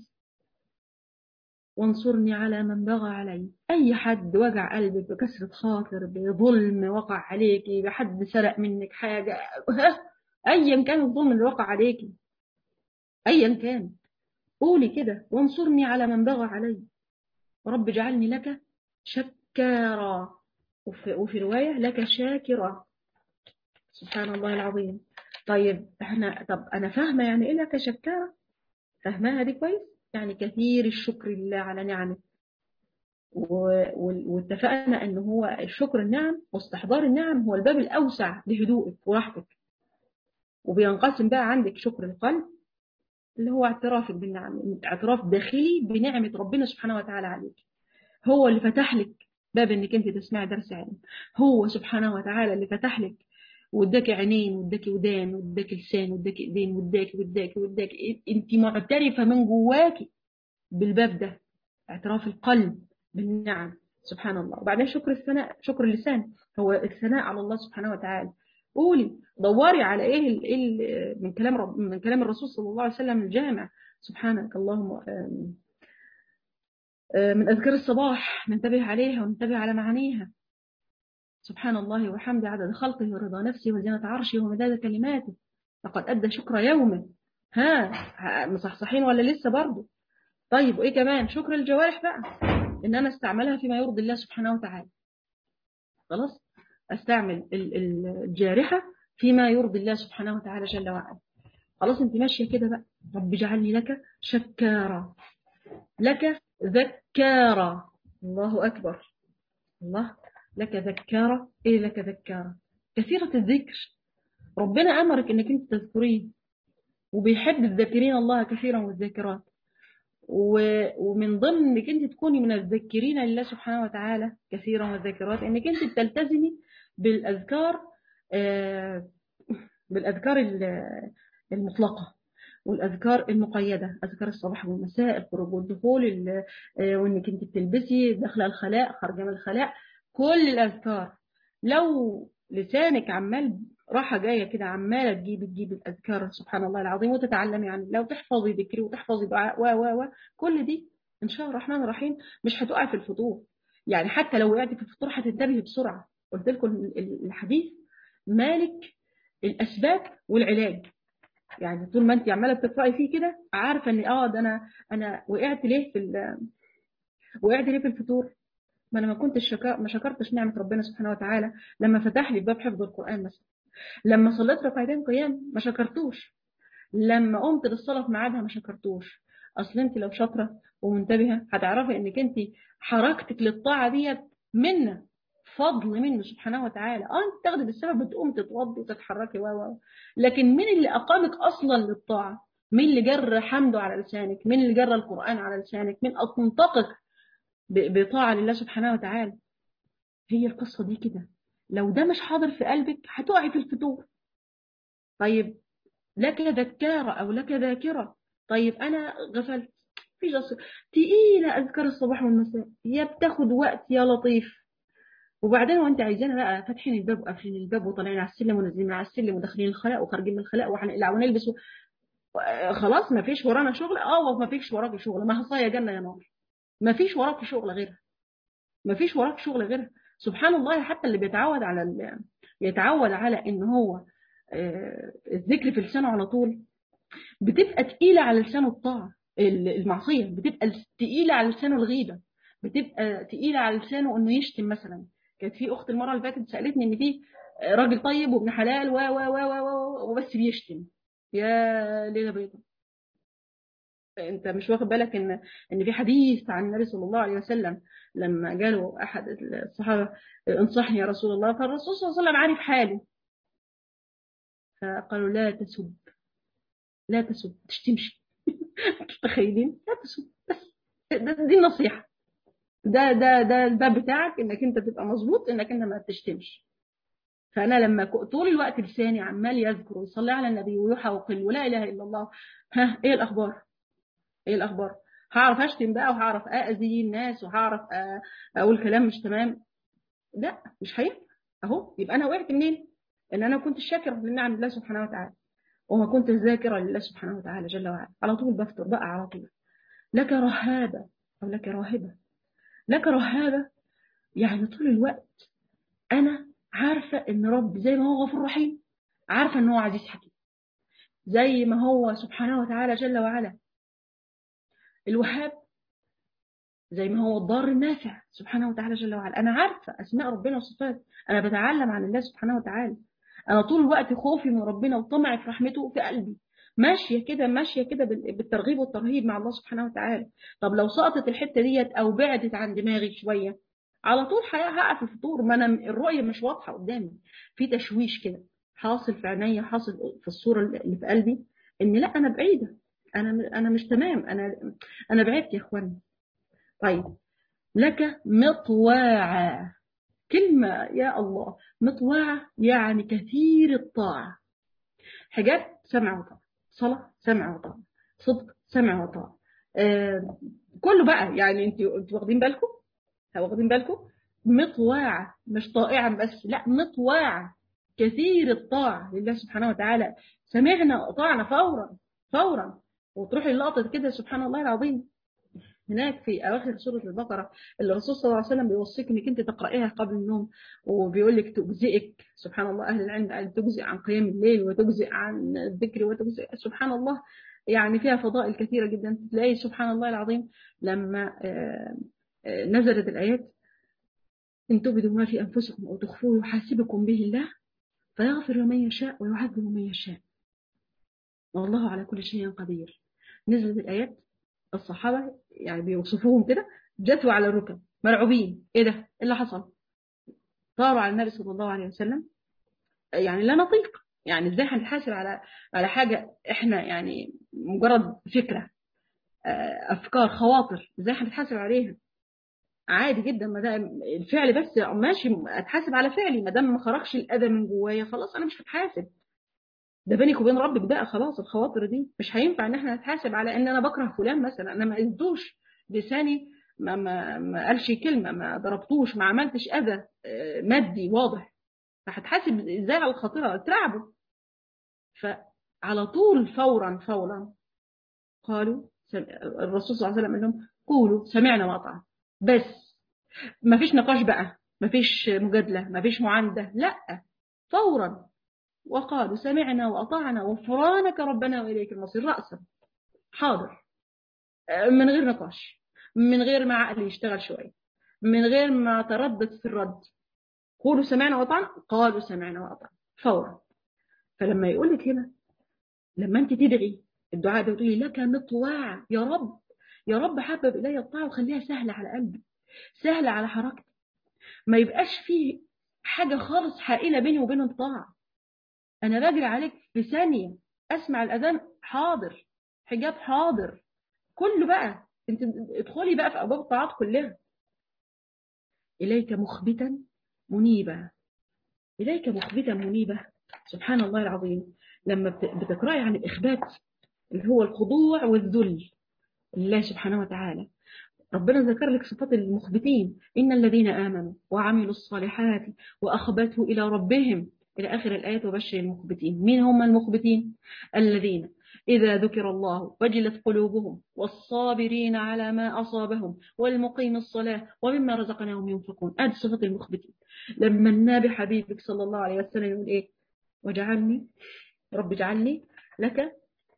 وانصرني على من بغى علي اي حد وجع قلبك بكسره خاطر بظلم وقع عليكي بحد سرق منك حاجه ايا كان الظلم اللي وقع عليكي ايا كان قولي كده وانصرني على من بغى علي رب اجعلني لك شكارا وفي, وفي روايه لك شاكرا سبحان الله العظيم طيب احنا طب انا فاهمه يعني ايه لك شكاره فاهماها دي كويس يعني كثير الشكر لله على نعمه واتفقنا ان هو الشكر النعم واستحضار النعم هو الباب الاوسع لهدوءك وراحتك وبينقسم بقى عندك شكر القلب اللي هو اعترافك بالنعم اعتراف داخلي بنعمه ربنا سبحانه وتعالى عليك هو اللي فتح لك باب انك انت تسمعي درس علم هو سبحانه وتعالى اللي فتح لك واداكي عينين واداكي ودان واداكي لسان واداكي ايدين واداكي واداكي واداكي انت معترفه من جواكي بالباب ده اعتراف القلب بالنعم سبحان الله وبعدين شكر الثناء شكر اللسان هو الثناء على الله سبحانه وتعالى قولي دوري على ايه ال ال من كلام رب من كلام الرسول صلى الله عليه وسلم الجامع سبحانك اللهم من اذكار الصباح ننتبه عليها وننتبه على معانيها سبحان الله وحمده عدد خلقه ورضا نفسه وزنة عرشه ومداد كلماته لقد أدى شكر يومه ها مصحصحين ولا لسه برضه طيب وإيه كمان شكر الجوارح بقى إن أنا استعملها فيما يرضي الله سبحانه وتعالى خلاص استعمل الجارحة فيما يرضي الله سبحانه وتعالى جل وعلا خلاص انت ماشيه كده بقى رب اجعلني لك شكارا لك ذكارا الله اكبر الله لك ذكارة ايه لك ذكارة كثيرة الذكر ربنا امرك انك انت تذكريه وبيحب الذاكرين الله كثيرا والذاكرات ومن ضمن انك انت تكوني من الذاكرين لله سبحانه وتعالى كثيرا والذاكرات انك انت تلتزمي بالاذكار بالاذكار المطلقه والاذكار المقيده اذكار الصباح والمساء الخروج والدخول وانك انت بتلبسي داخله الخلاء خارجه من الخلاء كل الاذكار لو لسانك عمال راحه جايه كده عماله تجيبي تجيبي الاذكار سبحان الله العظيم وتتعلمي يعني لو تحفظي ذكري وتحفظي دعاء و و و كل دي ان شاء الله الرحمن الرحيم مش هتقعي في الفطور يعني حتى لو وقعتي في الفطور هتنتبهي بسرعه قلت لكم الحديث مالك الاسباب والعلاج يعني طول ما انت عماله بتقراي فيه كده عارفه ان اه ده انا انا وقعت ليه في وقعت ليه في الفطور ما انا ما كنتش شكر ما شكرتش نعمه ربنا سبحانه وتعالى لما فتح لي باب حفظ القران مثلا لما صليت ركعتين قيام ما شكرتوش لما قمت للصلاه في ميعادها ما شكرتوش اصل انت لو شاطره ومنتبهه هتعرفي انك انت حركتك للطاعه ديت منا فضل منه سبحانه وتعالى اه انت تاخدي بالسبب بتقوم تتوضي وتتحركي و و لكن مين اللي اقامك اصلا للطاعه مين اللي جر حمده على لسانك مين اللي جر القران على لسانك مين انطقك بطاعه لله سبحانه وتعالى هي القصه دي كده لو ده مش حاضر في قلبك هتقعي في الفتور طيب لك ذكارة أو لك ذاكرة طيب أنا غفلت في جصر تقيلة أذكار الصباح والمساء يا بتاخد وقت يا لطيف وبعدين وانت عايزانا بقى فاتحين الباب وقافلين الباب وطالعين على السلم ونازلين على السلم وداخلين الخلاء وخارجين من الخلاء وهنقلع ونلبس و... خلاص ما فيش ورانا شغل اه ما فيش وراكي شغل ما هصايا جنة يا نار ما فيش وراكي شغل غيرها ما فيش وراك شغل غيرها سبحان الله حتى اللي بيتعود على ال... يتعود على ان هو الذكر في لسانه على طول بتبقى تقيلة على لسانه الطاعة المعصية بتبقى تقيلة على لسانه الغيبة بتبقى تقيلة على لسانه انه يشتم مثلا كانت في اخت المرة اللي فاتت سألتني ان في راجل طيب وابن حلال و و و و وبس بيشتم يا ليلة بيضة انت مش واخد بالك ان ان في حديث عن النبي صلى الله عليه وسلم لما جاله احد الصحابه انصحني يا رسول الله فالرسول صلى الله عليه وسلم عارف حاله فقالوا لا تسب لا تسب تشتمش متخيلين لا تسب بس دي النصيحه ده ده ده الباب بتاعك انك انت تبقى مظبوط انك انت ما تشتمش فانا لما طول الوقت لساني عمال يذكر ويصلي على النبي ويحوقل ولا اله الا الله ها ايه الاخبار ايه الاخبار هعرف اشتم بقى وهعرف اذي الناس وهعرف اقول كلام مش تمام لا مش هينفع اهو يبقى انا وقعت منين ان انا كنت شاكر لنعم الله سبحانه وتعالى وما كنت ذاكرة لله سبحانه وتعالى جل وعلا على طول بفتر بقى على طول لك رهابة أو لك راهبة لك رهابة يعني طول الوقت أنا عارفة إن رب زي ما هو غفور رحيم عارفة إن هو عزيز حكيم زي ما هو سبحانه وتعالى جل وعلا الوهاب زي ما هو الضار النافع سبحانه وتعالى جل وعلا أنا عارفة أسماء ربنا وصفاته أنا بتعلم عن الله سبحانه وتعالى أنا طول الوقت خوفي من ربنا وطمعي في رحمته في قلبي ماشية كده ماشية كده بالترغيب والترهيب مع الله سبحانه وتعالى طب لو سقطت الحتة ديت أو بعدت عن دماغي شوية على طول هقع في الفطور ما أنا الرؤية مش واضحة قدامي في تشويش كده حاصل في عينيا حاصل في الصورة اللي في قلبي إن لا أنا بعيدة أنا أنا مش تمام أنا أنا بعدت يا إخواني طيب لك مطواعة كلمة يا الله مطواعة يعني كثير الطاعة حاجات سمع وطاعة صلاة سمع وطاعة صدق سمع وطاعة آه كله بقى يعني انتوا انتوا واخدين بالكم واخدين بالكم مطواعة مش طائعا بس لا مطواعة كثير الطاعة لله سبحانه وتعالى سمعنا وطاعنا فورا فورا وتروحي اللقطة كده سبحان الله العظيم هناك في اواخر سوره البقره اللي الرسول صلى الله عليه وسلم بيوصيك انك انت تقرايها قبل النوم وبيقول لك تجزئك سبحان الله اهل العلم ان تجزئ عن قيام الليل وتجزئ عن الذكر وتجزئ سبحان الله يعني فيها فضائل كثيره جدا تلاقي سبحان الله العظيم لما نزلت الايات ان تبدوا ما في انفسكم او تخفوه يحاسبكم به الله فيغفر لمن يشاء ويعذب من يشاء والله على كل شيء قدير نزلت الآيات الصحابة يعني بيوصفوهم كده جثوا على الركب مرعوبين ايه ده ايه اللي حصل طاروا على النبي صلى الله عليه وسلم يعني لا نطيق يعني ازاي هنتحاسب على على حاجة احنا يعني مجرد فكرة افكار خواطر ازاي هنتحاسب عليها عادي جدا ما ده الفعل بس ماشي اتحاسب على فعلي ما دام ما خرجش الاذى من جوايا خلاص انا مش هتحاسب ده بينك وبين ربك بقى خلاص الخواطر دي مش هينفع ان احنا نتحاسب على ان انا بكره فلان مثلا انا ما اذوش لساني ما ما ما قالش كلمه ما ضربتوش ما عملتش اذى مادي واضح فهتحاسب ازاي على الخاطره اترعبوا فعلى طول فورا فورا قالوا الرسول صلى الله عليه وسلم قال لهم قولوا سمعنا واطعنا بس ما فيش نقاش بقى ما فيش مجادله ما فيش معانده لا فورا وقالوا سمعنا وأطعنا غفرانك ربنا وإليك المصير رأسا حاضر من غير نقاش من غير ما عقلي يشتغل شوية من غير ما تردد في الرد قولوا سمعنا وأطعنا قالوا سمعنا وأطعنا فورا فلما يقول لك هنا لما أنت تدعي الدعاء ده وتقولي لك مطواع يا رب يا رب حبب إلي الطاعة وخليها سهلة على قلبي سهلة على حركتي ما يبقاش فيه حاجة خالص حائلة بيني وبين الطاعة انا بجري عليك في ثانيه اسمع الاذان حاضر حجاب حاضر كله بقى انت ادخلي بقى في ابواب الطاعات كلها اليك مخبتا منيبا اليك مخبتا منيبا سبحان الله العظيم لما بتقراي عن الاخبات اللي هو الخضوع والذل لله سبحانه وتعالى ربنا ذكر لك صفات المخبتين إن الذين آمنوا وعملوا الصالحات وأخبتوا إلى ربهم إلى آخر الآية وبشر المخبتين مين هم المخبتين الذين إذا ذكر الله وجلت قلوبهم والصابرين على ما أصابهم والمقيم الصلاة ومما رزقناهم ينفقون هذه صفة المخبتين لما النبي حبيبك صلى الله عليه وسلم يقول إيه وجعلني رب اجعلني لك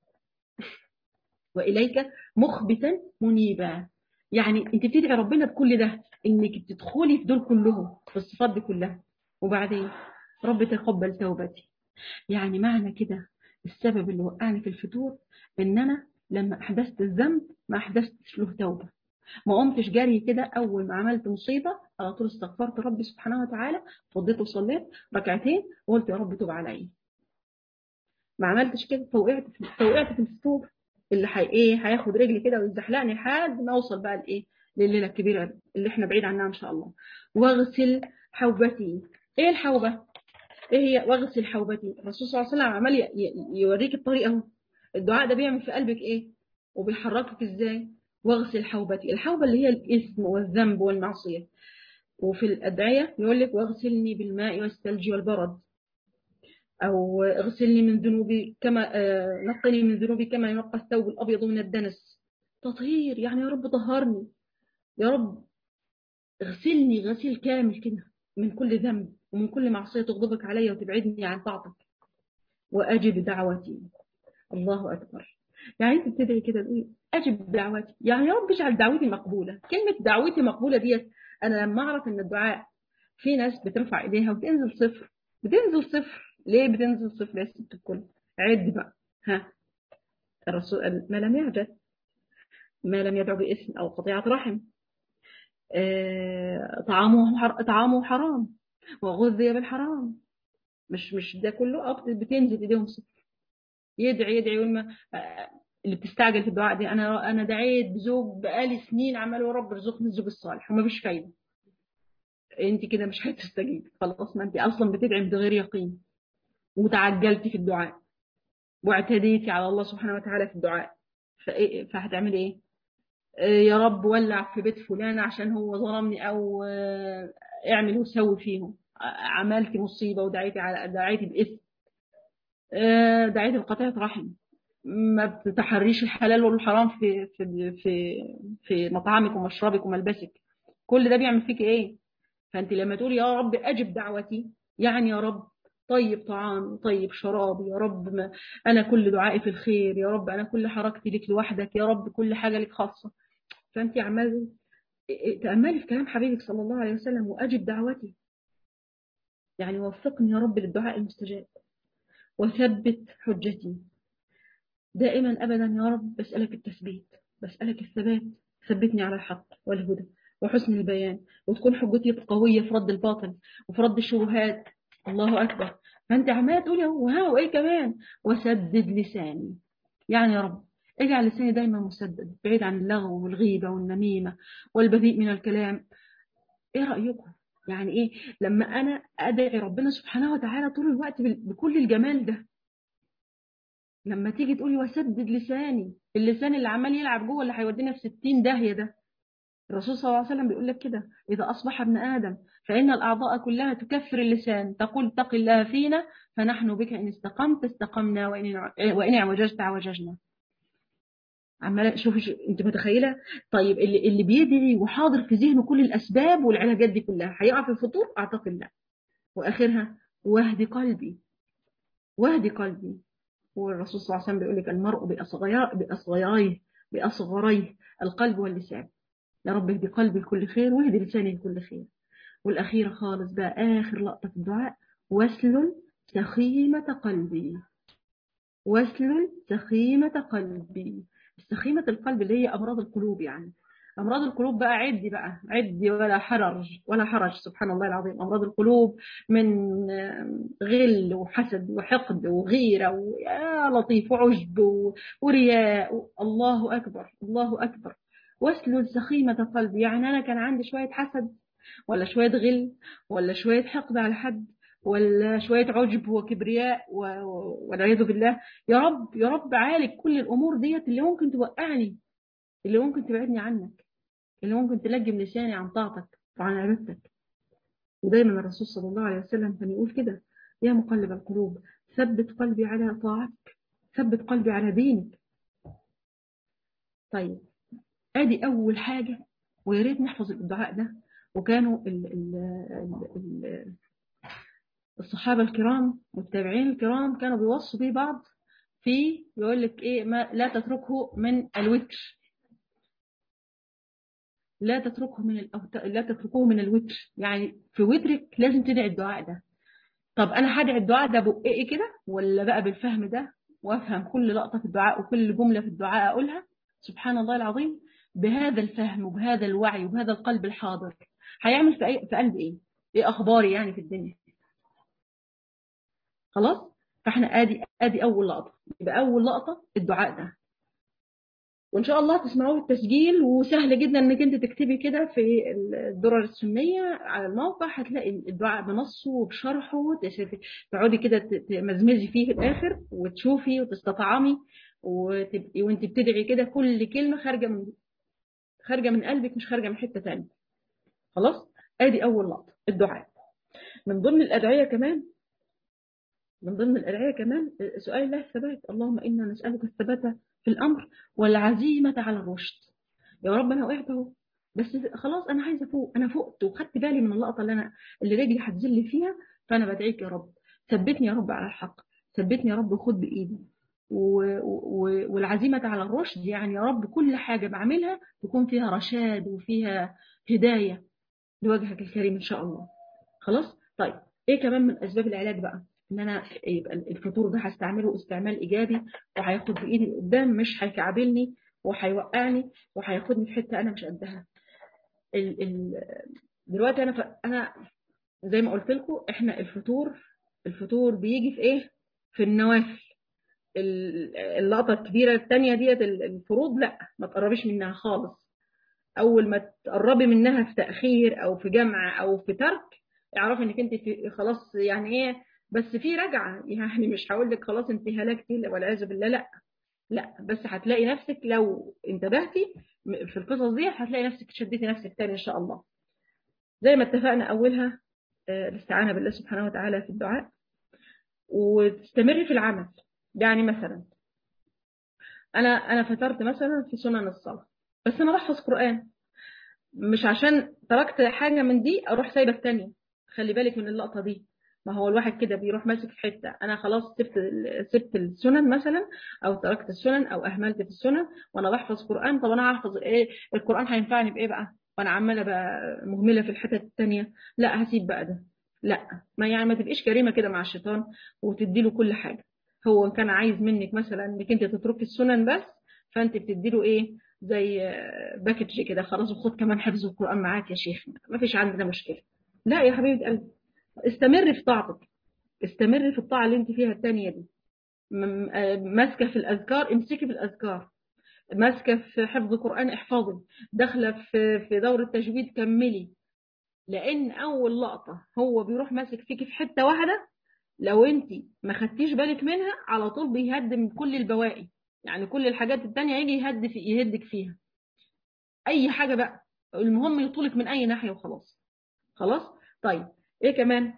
وإليك مخبتا منيبا يعني انت بتدعي ربنا بكل ده انك تدخلي في دول كلهم في الصفات دي كلها وبعدين رب تقبل توبتي يعني معنى كده السبب اللي وقعني في الفتور ان انا لما احدثت الذنب ما احدثتش له توبه ما قمتش جري كده اول ما عملت مصيبه على طول استغفرت ربي سبحانه وتعالى فضيت وصليت ركعتين وقلت يا رب توب عليا ما عملتش كده فوقعت في فوقعت في الفتور اللي حي ايه هياخد رجلي كده ويزحلقني لحد ما اوصل بقى لايه لليله الكبيره اللي احنا بعيد عنها ان شاء الله واغسل حوبتي ايه الحوبه ايه هي واغسل حوبتي الرسول صلى الله عليه وسلم عمال يوريك الطريقه اهو الدعاء ده بيعمل في قلبك ايه وبيحركك ازاي واغسل حوبتي الحوبه اللي هي الاثم والذنب والمعصيه وفي الادعيه يقول لك واغسلني بالماء والثلج والبرد أو اغسلني من ذنوبي كما نقني من ذنوبي كما ينقى الثوب الأبيض من الدنس تطهير يعني يا رب طهرني يا رب اغسلني غسيل كامل كده من كل ذنب ومن كل معصية تغضبك علي وتبعدني عن طاعتك وأجب دعوتي الله أكبر يعني أنت بتدعي كده تقول أجب دعوتي يعني يا رب اجعل دعوتي مقبولة كلمة دعوتي مقبولة ديت أنا لما أعرف إن الدعاء في ناس بترفع إيديها وتنزل صفر بتنزل صفر ليه بتنزل صفر يا ست الكل عد بقى ها الرسول قال ما لم يعجل ما لم يدعو باسم او قطيعة رحم آه، طعامه حر... طعامه حرام وغذي بالحرام مش مش ده كله اه بتنزل ايديهم صفر يدعي يدعي وما آه، اللي بتستعجل في الدعاء دي انا انا دعيت بزوج بقالي سنين عمال يا رب ارزقني الزوج الصالح وما فيش فايده انت كده مش هتستجيب خلاص ما انت اصلا بتدعي بغير يقين وتعجلتي في الدعاء واعتديتي على الله سبحانه وتعالى في الدعاء فهتعملي ايه يا رب ولع في بيت فلان عشان هو ظلمني او اعمل وسوي فيهم عملتي مصيبة ودعيتي على دعيتي باسم دعيتي بقطيعة رحم ما بتتحريش الحلال والحرام في في في في مطعمك ومشربك وملبسك كل ده بيعمل فيك ايه فانت لما تقولي يا رب اجب دعوتي يعني يا رب طيب طعامي طيب شرابي يا رب ما أنا كل دعائي في الخير يا رب أنا كل حركتي لك لوحدك يا رب كل حاجة لك خاصة فأنت عمال تأملي في كلام حبيبك صلى الله عليه وسلم وأجب دعوتي يعني وفقني يا رب للدعاء المستجاب وثبت حجتي دائما أبدا يا رب بسألك التثبيت بسألك الثبات ثبتني على الحق والهدى وحسن البيان وتكون حجتي قوية في رد الباطل وفي رد الشبهات الله أكبر فأنت عمالة تقولي وها وإيه كمان وسدد لساني يعني يا رب اجعل لساني دايما مسدد بعيد عن اللغو والغيبة والنميمة والبذيء من الكلام ايه رأيكم يعني ايه لما انا ادعي ربنا سبحانه وتعالى طول الوقت بكل الجمال ده لما تيجي تقولي وسدد لساني اللسان اللي عمال يلعب جوه اللي هيودينا في 60 داهيه ده الرسول صلى الله عليه وسلم بيقول لك كده اذا اصبح ابن ادم فان الاعضاء كلها تكفر اللسان تقول اتق الله فينا فنحن بك ان استقمت استقمنا وان وان اعوججت عوججنا عماله شوفي شو انت متخيله طيب اللي اللي بيدعي وحاضر في ذهنه كل الاسباب والعلاجات دي كلها هيقع في الفطور اعتقد لا واخرها واهدي قلبي واهدي قلبي والرسول صلى الله عليه وسلم بيقول لك المرء باصغريه باصغريه باصغريه القلب واللسان يا رب اهدي قلبي لكل خير واهدي لساني لكل خير والاخيره خالص بقى اخر لقطه في الدعاء واسلل سخيمه قلبي واسلل سخيمه قلبي سخيمة القلب اللي هي أمراض القلوب يعني أمراض القلوب بقى عدي بقى عدي ولا حرج ولا حرج سبحان الله العظيم أمراض القلوب من غل وحسد وحقد وغيرة ويا لطيف وعجب ورياء الله أكبر الله أكبر واسلل سخيمة قلبي يعني أنا كان عندي شوية حسد ولا شوية غل ولا شوية حقد على حد ولا شوية عجب وكبرياء والعياذ بالله يا رب يا رب عالج كل الأمور ديت اللي ممكن توقعني اللي ممكن تبعدني عنك اللي ممكن تلجم لساني عن طاعتك وعن عبادتك ودايما الرسول صلى الله عليه وسلم كان يقول كده يا مقلب القلوب ثبت قلبي على طاعتك ثبت قلبي على دينك طيب ادي اول حاجه ويا ريت نحفظ الدعاء ده وكانوا ال ال ال الصحابة الكرام والتابعين الكرام كانوا بيوصوا بيه بعض في يقول لك ايه ما لا تتركه من الوتر لا تتركه من ال... لا تتركوه من الوتر يعني في وترك لازم تدعي الدعاء ده طب انا هدعي الدعاء ده بقى كده ولا بقى بالفهم ده وافهم كل لقطه في الدعاء وكل جمله في الدعاء اقولها سبحان الله العظيم بهذا الفهم وبهذا الوعي وبهذا القلب الحاضر هيعمل في, أي... في قلب ايه ايه اخباري يعني في الدنيا خلاص فاحنا ادي ادي اول لقطه يبقى اول لقطه الدعاء ده وان شاء الله تسمعوه التسجيل وسهل جدا انك انت تكتبي كده في الدرر السنيه على الموقع هتلاقي الدعاء بنصه وبشرحه تقعدي كده تمزمزي فيه في الاخر وتشوفي وتستطعمي وتبقي وانت بتدعي كده كل كلمه خارجه من خارجه من قلبك مش خارجه من حته ثانيه خلاص ادي اول لقطه الدعاء من ضمن الادعيه كمان من ضمن الأدعية كمان سؤال الله الثبات اللهم إنا نسألك الثبات في الأمر والعزيمة على الرشد يا رب أنا وقعت اهو بس خلاص أنا عايزة فوق أنا فقت وخدت بالي من اللقطة اللي أنا اللي رجلي هتزل فيها فأنا بدعيك يا رب ثبتني يا رب على الحق ثبتني يا رب وخد بإيدي و... و... والعزيمة على الرشد يعني يا رب كل حاجة بعملها تكون فيها رشاد وفيها هداية لوجهك الكريم إن شاء الله خلاص طيب إيه كمان من أسباب العلاج بقى ان انا يبقى الفطور ده هستعمله استعمال ايجابي وهياخد بايدي لقدام مش هيكعبلني وهيوقعني وهياخدني في حته انا مش قدها ال ال دلوقتي انا ف... انا زي ما قلت لكم احنا الفطور الفطور بيجي في ايه في النوافل اللقطه الكبيره الثانيه ديت الفروض لا ما تقربيش منها خالص اول ما تقربي منها في تاخير او في جمع او في ترك اعرفي انك انت خلاص يعني ايه بس في رجعة يعني مش هقول لك خلاص انت هلكتي والعياذ بالله لا لا بس هتلاقي نفسك لو انتبهتي في القصص دي هتلاقي نفسك شديتي نفسك تاني ان شاء الله زي ما اتفقنا اولها الاستعانة بالله سبحانه وتعالى في الدعاء وتستمري في العمل يعني مثلا انا انا فترت مثلا في سنن الصلاة بس انا بحفظ قرآن مش عشان تركت حاجة من دي اروح سايبة التانية خلي بالك من اللقطة دي ما هو الواحد كده بيروح ماسك في حته انا خلاص سبت سبت السنن مثلا او تركت السنن او اهملت في السنن وانا بحفظ قران طب انا هحفظ ايه القران هينفعني بايه بقى وانا عماله بقى مهمله في الحتت الثانيه لا هسيب بقى ده لا ما يعني ما تبقيش كريمه كده مع الشيطان وتدي له كل حاجه هو كان عايز منك مثلا انك انت تتركي السنن بس فانت بتديله ايه زي باكج كده خلاص وخد كمان حفظ القران معاك يا شيخ ما فيش عندنا مشكله لا يا حبيبه قلبي استمر في طاعتك استمر في الطاعه اللي انت فيها الثانيه دي ماسكه في الاذكار امسكي في الاذكار ماسكه في حفظ القران احفظي داخله في في دوره تجويد كملي لان اول لقطه هو بيروح ماسك فيكي في حته واحده لو انت ما خدتيش بالك منها على طول بيهدم كل البواقي يعني كل الحاجات التانية يجي يهد في يهدك فيها اي حاجة بقى المهم يطولك من اي ناحية وخلاص خلاص طيب ايه كمان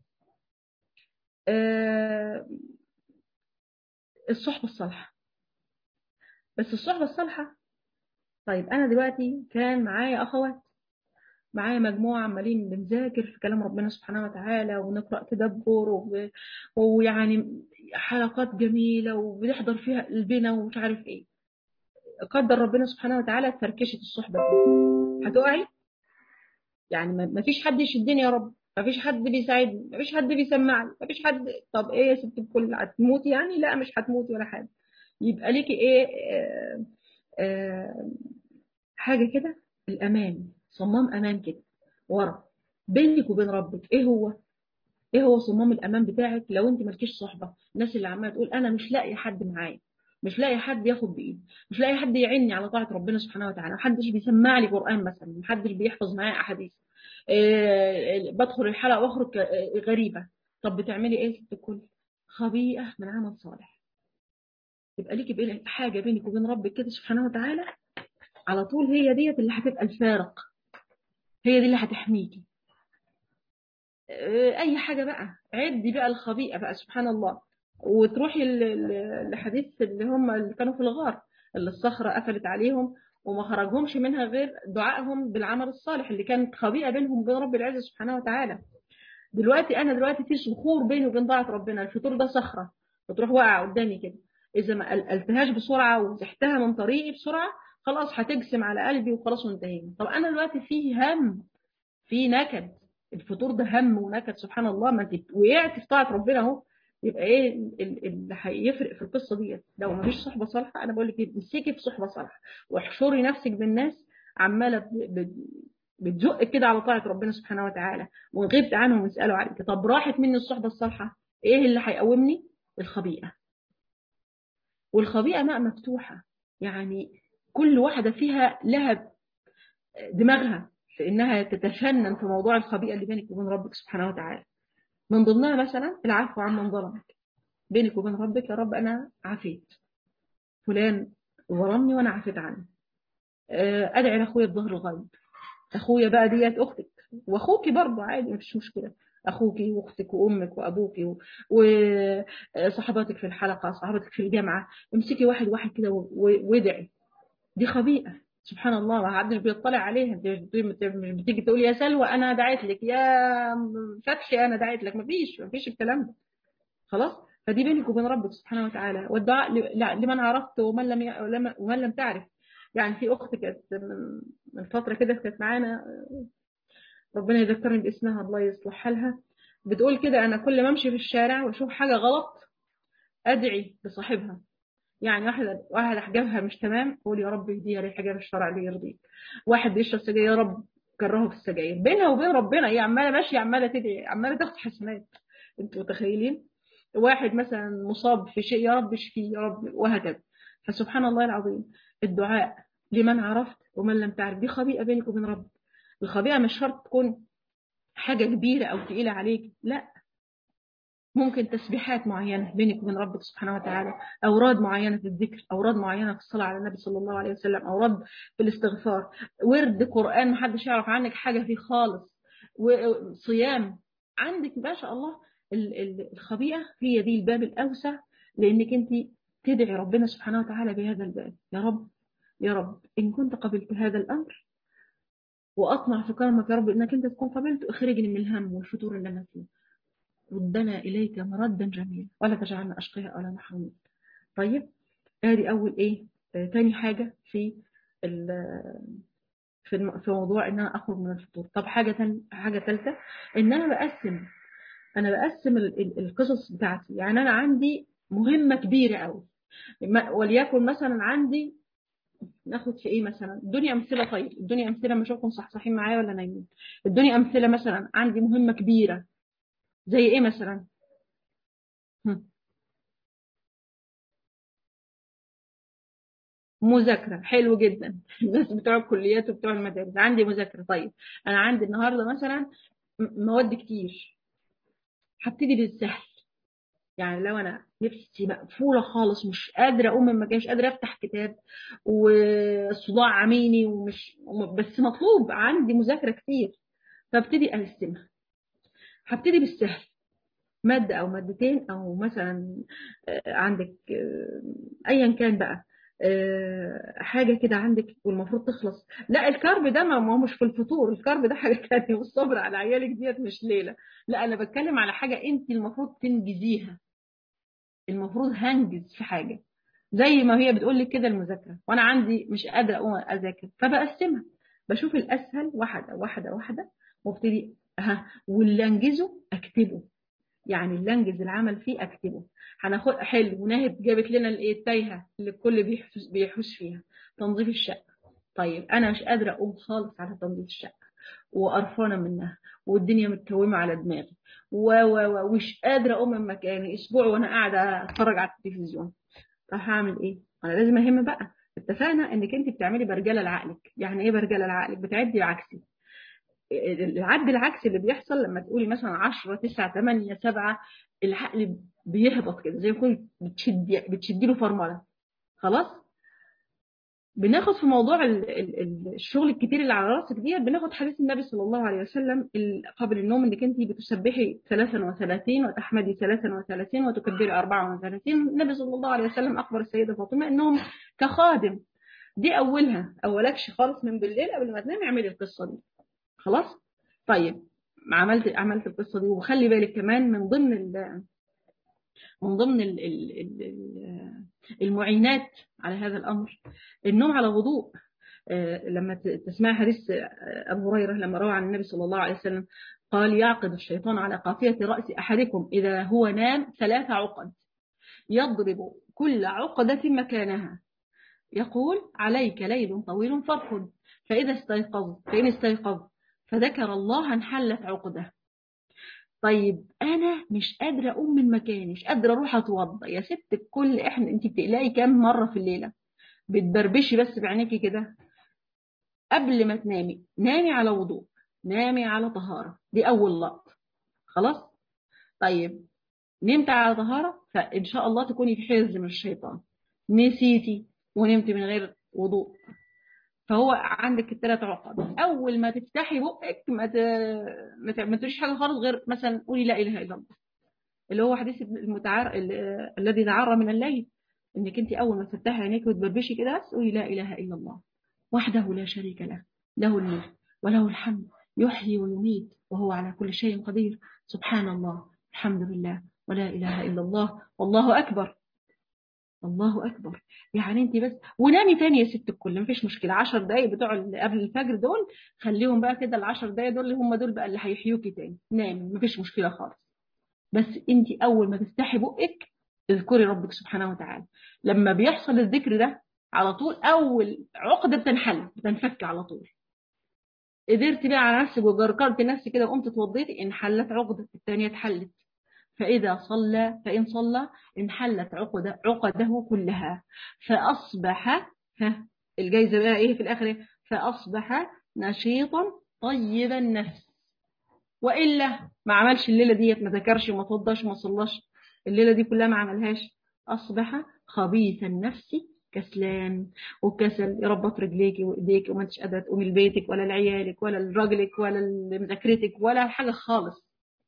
آه الصحبة الصالحة بس الصحبة الصالحة طيب انا دلوقتي كان معايا اخوات معايا مجموعة عمالين بنذاكر في كلام ربنا سبحانه وتعالى ونقرأ تدبر و... ويعني حلقات جميلة وبنحضر فيها قلبنا ومش عارف ايه قدر ربنا سبحانه وتعالى تفركشت الصحبة دي هتقعي يعني ما فيش حد يشدني يا رب ما فيش حد بيساعدني ما فيش حد بيسمعني ما فيش حد طب ايه يا ست الكل هتموتي يعني لا مش هتموتي ولا حاجة يبقى ليكي ايه آه آه حاجة كده الأمان صمام امان كده ورا بينك وبين ربك ايه هو ايه هو صمام الامان بتاعك لو انت مالكيش صحبه الناس اللي عماله تقول انا مش لاقي حد معايا مش لاقي حد ياخد بايدي مش لاقي حد يعيني على طاعه ربنا سبحانه وتعالى محدش بيسمع لي قران مثلا محدش بيحفظ معايا احاديث إيه بدخل الحلقه واخرج غريبه طب بتعملي ايه ست الكل خبيئه من عمل صالح يبقى ليكي بين حاجه بينك وبين ربك كده سبحانه وتعالى على طول هي ديت اللي هتبقى الفارق هي دي اللي هتحميكي اي حاجه بقى عدي بقى الخبيئه بقى سبحان الله وتروحي لحديث اللي هم اللي كانوا في الغار اللي الصخره قفلت عليهم وما خرجهمش منها غير دعائهم بالعمل الصالح اللي كانت خبيئه بينهم وبين رب العزه سبحانه وتعالى دلوقتي انا دلوقتي في صخور بيني وبين طاعه ربنا الفطور ده صخره بتروح واقعه قدامي كده اذا ما قلتهاش بسرعه وزحتها من طريقي بسرعه خلاص هتجسم على قلبي وخلاص وانتهينا طب انا دلوقتي في هم في نكد الفطور ده هم ونكد سبحان الله ما انت وقعت في طاعه ربنا اهو يبقى ايه اللي هيفرق في القصه ديت لو ما فيش صحبه صالحه انا بقول لك امسكي في صحبه صالحه واحشري نفسك بالناس عماله بتزق كده على طاعه ربنا سبحانه وتعالى وغبت عنهم يسالوا عليك طب راحت مني الصحبه الصالحه ايه اللي هيقومني الخبيئه والخبيئه ماء مفتوحه يعني كل واحده فيها لها دماغها في انها تتفنن في موضوع الخبيئه اللي بينك وبين ربك سبحانه وتعالى من ضمنها مثلا العفو عمن ظلمك بينك وبين ربك يا رب انا عفيت فلان ظلمني وانا عفيت عنه ادعي لاخويا بظهر الغيب اخويا بقى ديت اختك واخوكي برضه عادي مفيش مشكله اخوكي واختك وامك وابوك وصحباتك في الحلقه صحباتك في الجامعه امسكي واحد واحد كده وادعي دي خبيئه سبحان الله ما حدش بيطلع عليها مش بتيجي تقول يا سلوى انا دعيت لك يا فتحي انا دعيت لك مفيش مفيش الكلام ده خلاص فدي بينك وبين ربك سبحانه وتعالى والدعاء لمن عرفت ومن لم ي... ومن لم تعرف يعني في اخت كانت من فتره كده كانت معانا ربنا يذكرني باسمها الله يصلح حالها بتقول كده انا كل ما امشي في الشارع واشوف حاجه غلط ادعي لصاحبها يعني واحد واحد حجابها مش تمام قول يا رب اهديها للحجاب الشرعي اللي يرضيك واحد بيشرب سجاير يا رب كرهه في السجاير بينها وبين ربنا هي عماله ماشيه عماله تدعي عماله تاخد حسنات انتوا متخيلين واحد مثلا مصاب في شيء يا رب اشفيه يا رب وهكذا فسبحان الله العظيم الدعاء لمن عرفت ومن لم تعرف دي خبيئه بينك وبين ربك الخبيئه مش شرط تكون حاجه كبيره او تقيله عليك لا ممكن تسبيحات معينة بينك وبين ربك سبحانه وتعالى أوراد معينة في الذكر أوراد معينة في الصلاة على النبي صلى الله عليه وسلم أوراد في الاستغفار ورد قرآن محدش يعرف عنك حاجة فيه خالص وصيام عندك ما شاء الله الخبيئة هي دي الباب الأوسع لأنك أنت تدعي ربنا سبحانه وتعالى بهذا الباب يا رب يا رب إن كنت قبلت هذا الأمر وأطمع في كرمك يا رب إنك أنت تكون قبلت اخرجني من الهم والفتور اللي أنا فيه ردنا إليك مردا جميلا ولا تجعلنا أشقياء ولا محرومين طيب ادي أول إيه آه تاني حاجة في في في موضوع إن أنا أخرج من الفطور طب حاجة تاني حاجة ثالثة إن أنا بقسم أنا بقسم ال ال القصص بتاعتي يعني أنا عندي مهمة كبيرة قوي وليكن مثلا عندي ناخد في ايه مثلا الدنيا امثله طيب الدنيا امثله ما اشوفكم صحصحين معايا ولا نايمين الدنيا امثله مثلا عندي مهمه كبيره زي ايه مثلا هم. مذاكره حلو جدا الناس بتوع الكليات وبتوع المدارس عندي مذاكره طيب انا عندي النهارده مثلا مواد كتير هبتدي بالسهل يعني لو انا نفسي مقفوله خالص مش قادره اقوم من مكاني مش قادره افتح كتاب وصداع عميني ومش بس مطلوب عندي مذاكره كتير فابتدي اقسمها هبتدي بالسهل ماده او مادتين او مثلا عندك ايا كان بقى حاجة كده عندك والمفروض تخلص لا الكرب ده ما هو مش في الفطور الكرب ده حاجة تانية والصبر على عيالك ديت مش ليلة لا أنا بتكلم على حاجة أنت المفروض تنجزيها المفروض هنجز في حاجة زي ما هي بتقول لك كده المذاكرة وأنا عندي مش قادرة أقوم أذاكر فبقسمها بشوف الأسهل واحدة واحدة واحدة وابتدي ها واللي أنجزه أكتبه يعني اللي أنجز العمل فيه أكتبه هناخد حلو وناهد جابت لنا الايه التايهه اللي الكل بيحوش بيحوش فيها تنظيف الشقه طيب انا مش قادره اقوم خالص على تنظيف الشقه وقرفانه منها والدنيا متكومه على دماغي ومش قادره اقوم من مكاني اسبوع وانا قاعده اتفرج على التلفزيون طب هعمل ايه انا لازم اهم بقى اتفقنا انك انت بتعملي برجله لعقلك يعني ايه برجله لعقلك بتعدي عكسي العد العكسي اللي بيحصل لما تقولي مثلا 10 9 8 7 العقل بيهبط كده زي ما يكون بتشدي بتشدي له فرمله خلاص بناخد في موضوع الشغل الكتير اللي على راسك ديت بناخد حديث النبي صلى الله عليه وسلم قبل النوم انك انت بتسبحي 33 وتحمدي 33 وتكبري 34 النبي صلى الله عليه وسلم اخبر السيده فاطمه انهم كخادم دي اولها اولكش خالص من بالليل قبل ما تنامي اعملي القصه دي خلاص طيب عملت عملت القصه دي وخلي بالك كمان من ضمن ال من ضمن ال ال المعينات على هذا الامر النوم على وضوء لما تسمع حديث ابو هريره لما روى عن النبي صلى الله عليه وسلم قال يعقد الشيطان على قافيه راس احدكم اذا هو نام ثلاث عقد يضرب كل عقده مكانها يقول عليك ليل طويل فارقد فاذا استيقظ فان استيقظ فذكر الله انحلت عقده طيب انا مش قادره اقوم من مكاني مش قادره اروح اتوضى يا ست الكل احنا انت بتقلقي كام مره في الليله بتبربشي بس بعينيكي كده قبل ما تنامي نامي على وضوء نامي على طهاره دي اول لقط خلاص طيب نمت على طهاره فان شاء الله تكوني في حرز من الشيطان نسيتي ونمت من غير وضوء فهو عندك الثلاث عقد اول ما تفتحي بقك ما ت... ما تقوليش حاجه خالص غير مثلا قولي لا اله الا الله اللي هو حديث المتعار ال... الذي تعرى من الليل انك انت اول ما تفتحي عينيك وتبربشي كده بس قولي لا اله الا الله وحده لا شريك له له الملك وله الحمد يحيي ويميت وهو على كل شيء قدير سبحان الله الحمد لله ولا اله الا الله والله اكبر الله اكبر يعني انت بس ونامي تاني يا ست الكل مفيش مشكله 10 دقايق بتوع قبل الفجر دول خليهم بقى كده ال 10 دقايق دول اللي هم دول بقى اللي هيحيوكي تاني نامي مفيش مشكله خالص بس انت اول ما تفتحي بقك اذكري ربك سبحانه وتعالى لما بيحصل الذكر ده على طول اول عقده بتنحل بتنفك على طول قدرتي بقى على نفسك وجركرت نفسك كده وقمت اتوضيتي انحلت عقده الثانيه اتحلت فإذا صلى فإن صلى انحلت عقد عقده كلها فأصبح ها الجايزة بقى إيه في الآخر فأصبح نشيطا طيب النفس وإلا ما عملش الليلة ديت ما ذكرش وما توضاش وما صلاش الليلة دي كلها ما عملهاش أصبح خبيث النفس كسلان وكسل يربط رجليكي وايديك وما انتش قادره تقومي لبيتك ولا لعيالك ولا لراجلك ولا لمذاكرتك ولا حاجه خالص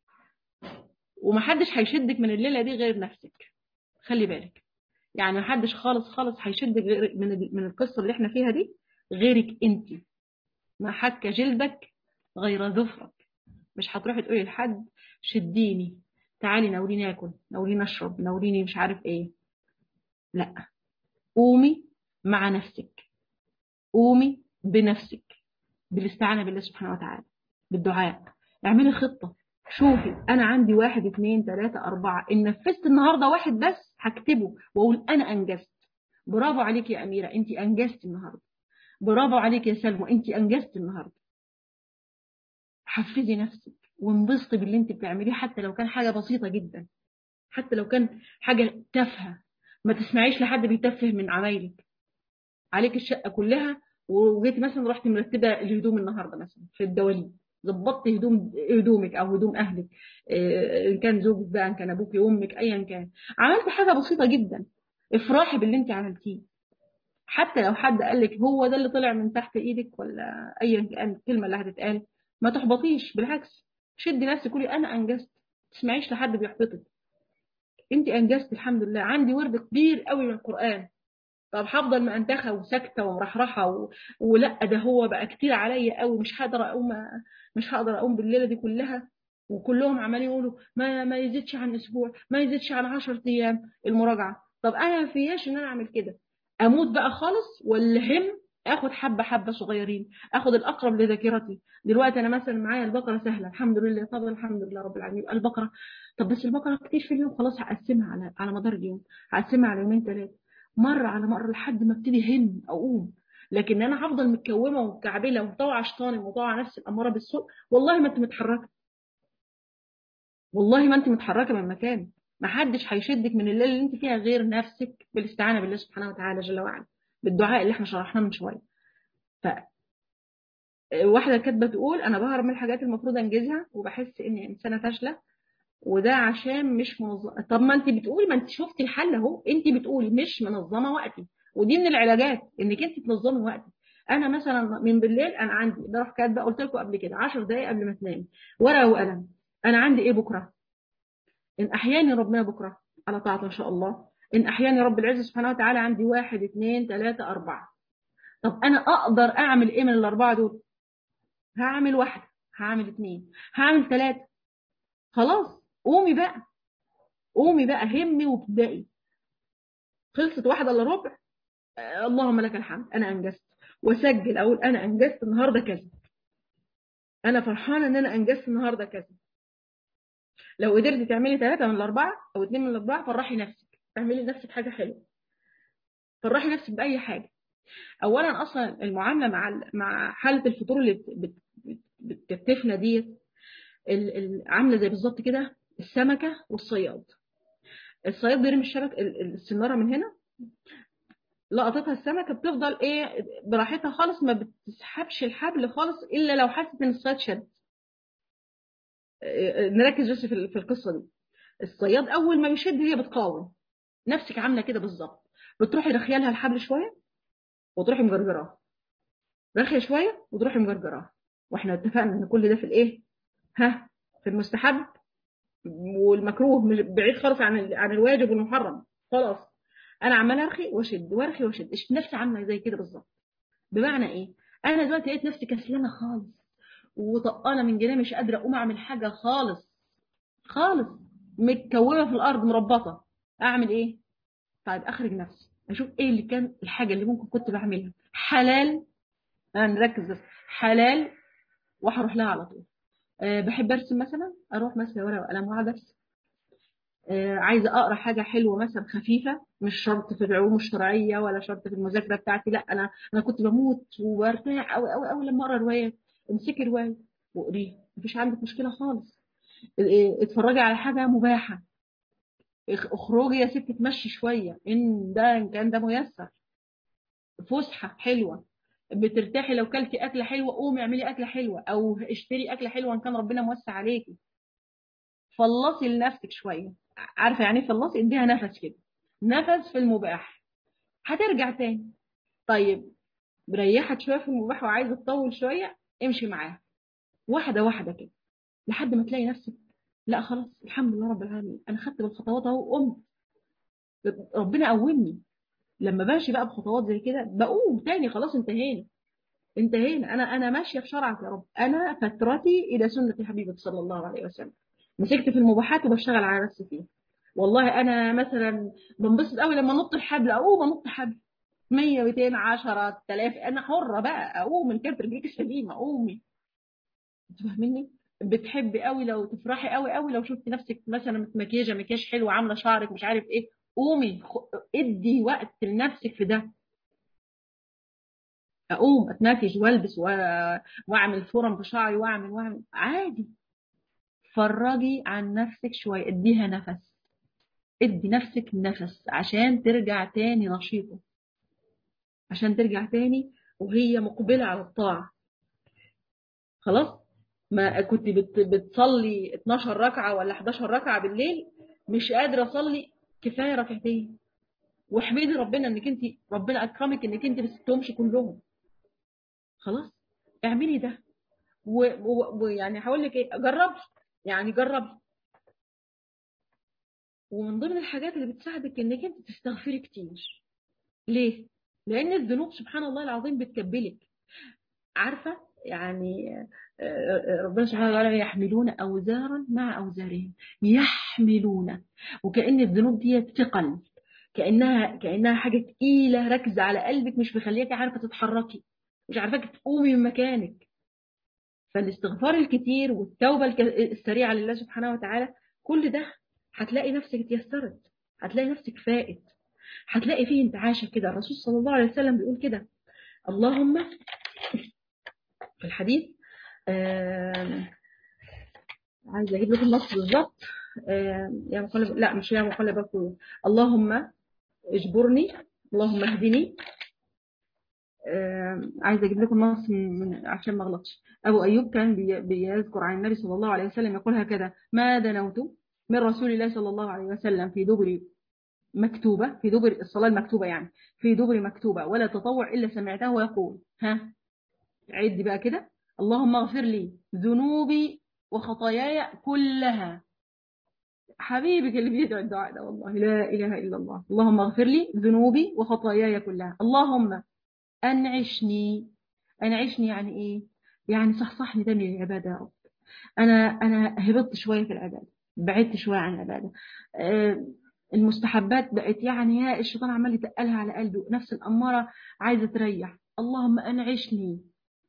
ومحدش هيشدك من الليله دي غير نفسك خلي بالك يعني محدش خالص خالص هيشدك غير من من القصه اللي احنا فيها دي غيرك انت ما حك جلدك غير ظفرك مش هتروحي تقولي لحد شديني تعالي ناوليني اكل ناوليني اشرب ناوليني مش عارف ايه لا قومي مع نفسك قومي بنفسك بالاستعانه بالله سبحانه وتعالى بالدعاء اعملي خطه شوفي انا عندي واحد اثنين ثلاثة اربعة ان نفذت النهاردة واحد بس هكتبه واقول انا انجزت برافو عليك يا اميره انت انجزت النهارده برافو عليك يا سلمى انت انجزت النهارده حفزي نفسك وانبسطي باللي انت بتعمليه حتى لو كان حاجه بسيطه جدا حتى لو كان حاجه تافهه ما تسمعيش لحد بيتفه من عمايلك عليك الشقه كلها وجيتي مثلا رحتي مرتبه الهدوم النهارده مثلا في الدواليب ظبطتي هدوم هدومك او هدوم اهلك ان كان زوجك بقى ان كان ابوك وامك ايا كان عملتي حاجه بسيطه جدا افرحي باللي انت عملتيه حتى لو حد قال لك هو ده اللي طلع من تحت ايدك ولا ايا كان الكلمه اللي هتتقال ما تحبطيش بالعكس شدي نفسك قولي انا انجزت ما تسمعيش لحد بيحبطك انت انجزت الحمد لله عندي ورد كبير قوي من القران طب هفضل مأنتخة وساكتة ومرحرحة و... ولا ده هو بقى كتير عليا قوي مش هقدر اقوم مش هقدر اقوم بالليلة دي كلها وكلهم عمالين يقولوا ما ما يزيدش عن اسبوع ما يزيدش عن 10 ايام المراجعة طب انا ما فيهاش ان انا اعمل كده اموت بقى خالص ولا هم اخد حبه حبه صغيرين اخد الاقرب لذاكرتي دلوقتي انا مثلا معايا البقره سهله الحمد لله طب الحمد لله رب العالمين البقره طب بس البقره كتير في اليوم خلاص هقسمها على على مدار اليوم هقسمها على يومين ثلاثه مره على مره لحد ما ابتدي هم اقوم لكن انا هفضل متكومه ومكعبله ومطوعه شيطاني ومطوعه نفسي الاماره بالسوء والله ما انت متحركه والله ما انت متحركه من مكان ما حدش هيشدك من الليله اللي انت فيها غير نفسك بالاستعانه بالله سبحانه وتعالى جل وعلا بالدعاء اللي احنا شرحناه من شويه ف واحده كاتبه تقول انا بهرب من الحاجات المفروض انجزها وبحس اني انسانه فاشله وده عشان مش منظمه طب ما انت بتقولي ما انت شفتي الحل اهو انت بتقولي مش منظمه وقتي ودي من العلاجات انك انت تنظمي وقتك انا مثلا من بالليل انا عندي بروح كاتبه قلت لكم قبل كده 10 دقائق قبل ما تنام ورقه وقلم انا عندي ايه بكره ان احياني ربنا بكره على طاعته ان شاء الله ان احياني رب العزه سبحانه وتعالى عندي واحد اثنين ثلاثه اربعه طب انا اقدر اعمل ايه من الاربعه دول هعمل واحده هعمل اثنين هعمل ثلاثه خلاص قومي بقى قومي بقى همي وابدأي خلصت واحده الا ربع آه اللهم لك الحمد انا انجزت واسجل اقول انا انجزت النهارده كذا انا فرحانه ان انا انجزت النهارده كذا لو قدرتي تعملي ثلاثة من الأربعة أو اثنين من الأربعة فرحي نفسك اعملي لنفسك حاجة حلوة فرحي نفسك بأي حاجة أولا أصلا المعاملة مع مع حالة الفطور اللي بتكتفنا ديت عاملة زي بالظبط كده السمكة والصياد الصياد بيرمي الشبك السنارة من هنا لقطتها السمكة بتفضل ايه براحتها خالص ما بتسحبش الحبل خالص إلا لو حست إن الصياد شد نركز بس في القصه دي الصياد اول ما بيشد هي بتقاوم نفسك عامله كده بالظبط بتروحي رخيه لها الحبل شويه وتروحي مجرجراه رخيه شويه وتروحي مجرجراه واحنا اتفقنا ان كل ده في الايه ها في المستحب والمكروه بعيد خالص عن عن الواجب والمحرم خلاص انا عماله ارخي واشد وارخي واشد نفسي عامله زي كده بالظبط بمعنى ايه انا دلوقتي لقيت نفسي كسلانه خالص وطقانه من جنيه مش قادره اقوم اعمل حاجه خالص خالص متكومه في الارض مربطه اعمل ايه طيب اخرج نفسي اشوف ايه اللي كان الحاجه اللي ممكن كنت بعملها حلال انا نركز بس حلال وهروح لها على طول أه بحب ارسم مثلا اروح مثلا ورقه وقلم واقعد ارسم أه عايزه اقرا حاجه حلوه مثلا خفيفه مش شرط في العلوم الشرعيه ولا شرط في المذاكره بتاعتي لا انا انا كنت بموت وبرتاح قوي قوي قوي لما اقرا روايات امسكي روايه واقريها مفيش عندك مشكله خالص اتفرجي على حاجه مباحه اخرجي يا ستي تمشي شويه ان ده ان كان ده ميسر فسحه حلوه بترتاحي لو كلتي اكله حلوه قومي اعملي اكله حلوه او اشتري اكله حلوه ان كان ربنا موسع عليكي فلصي لنفسك شويه عارفه يعني فلصي اديها نفس كده نفس في المباح هترجع تاني طيب مريحت شويه في المباح وعايزه تطول شويه امشي معاها واحده واحده كده لحد ما تلاقي نفسك لا خلاص الحمد لله رب العالمين انا خدت بالخطوات اهو وقمت ربنا قومني لما بمشي بقى بخطوات زي كده بقوم تاني خلاص انتهينا انتهينا انا انا ماشيه في شرعك يا رب انا فترتي الى سنه حبيبك صلى الله عليه وسلم مسكت في المباحات وبشتغل على نفسي فيها والله انا مثلا بنبسط قوي لما انط الحبل اقوم انط حبل 100 200 10 3000 انا حره بقى اقوم من كتر رجليك السليمه قومي انت فاهميني بتحبي قوي لو تفرحي قوي قوي لو شفتي نفسك مثلا متمكيجه مكياج حلو عامله شعرك مش عارف ايه قومي ادي وقت لنفسك في ده اقوم اتنفس والبس واعمل فورم في شعري واعمل واعمل عادي فرجي عن نفسك شويه اديها نفس ادي نفسك نفس عشان ترجع تاني نشيطه عشان ترجع تاني وهي مقبلة على الطاعة خلاص ما كنت بتصلي 12 ركعة ولا 11 ركعة بالليل مش قادرة أصلي كفاية ركعتين واحمدي ربنا انك انت ربنا اكرمك انك انت ما سبتهمش كلهم خلاص اعملي ده ويعني هقول لك ايه جربي يعني جربي ومن ضمن الحاجات اللي بتساعدك انك انت تستغفري كتير ليه لان الذنوب سبحان الله العظيم بتكبلك عارفه يعني ربنا سبحانه وتعالى يحملون اوزارا مع اوزارهم يحملون وكان الذنوب دي ثقل كانها كانها حاجه تقيله راكزه على قلبك مش مخلياكي عارفه تتحركي مش عارفاكي تقومي من مكانك فالاستغفار الكتير والتوبه السريعه لله سبحانه وتعالى كل ده هتلاقي نفسك اتيسرت هتلاقي نفسك فائت هتلاقي فيه انتعاشة كده الرسول صلى الله عليه وسلم بيقول كده اللهم في الحديث عايز اجيب لكم النص بالظبط يا مقلب لا مش يا مقلب القلوب اللهم اجبرني اللهم اهدني عايز اجيب لكم نص من عشان ما اغلطش ابو ايوب كان بيذكر عن النبي صلى الله عليه وسلم يقول هكذا ما دنوت من رسول الله صلى الله عليه وسلم في دبر مكتوبة في دبر الصلاة المكتوبة يعني في دبر مكتوبة ولا تطوع إلا سمعته يقول ها عد بقى كده اللهم اغفر لي ذنوبي وخطاياي كلها حبيبك اللي بيدعو الدعاء ده والله لا إله إلا الله اللهم اغفر لي ذنوبي وخطاياي كلها اللهم أنعشني أنعشني يعني إيه يعني صحصحني تاني للعبادة يا رب أنا أنا هبطت شوية في العبادة بعدت شوية عن العبادة أه المستحبات بقت يعني يا الشيطان عمال يتقلها على قلبي نفس الأمارة عايزة تريح اللهم أنعشني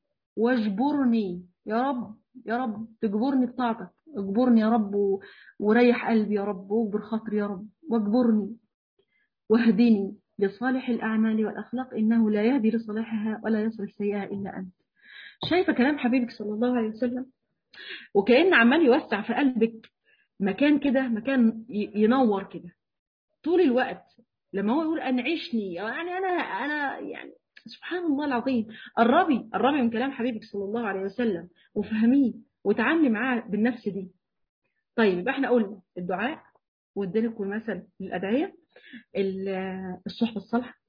واجبرني يا رب يا رب تجبرني بطاعتك اجبرني يا رب و... وريح قلبي يا رب واجبر خاطري يا رب واجبرني واهدني لصالح الأعمال والأخلاق إنه لا يهدي لصالحها ولا يصرف سيئها إلا أنت شايفة كلام حبيبك صلى الله عليه وسلم وكأن عمال يوسع في قلبك مكان كده مكان ينور كده طول الوقت لما هو يقول انعشني يعني انا انا يعني سبحان الله العظيم قربي قربي من كلام حبيبك صلى الله عليه وسلم وفهميه وتعاملي معاه بالنفس دي طيب يبقى احنا قلنا الدعاء واديلكم المثل للادعيه الصحبه الصالحه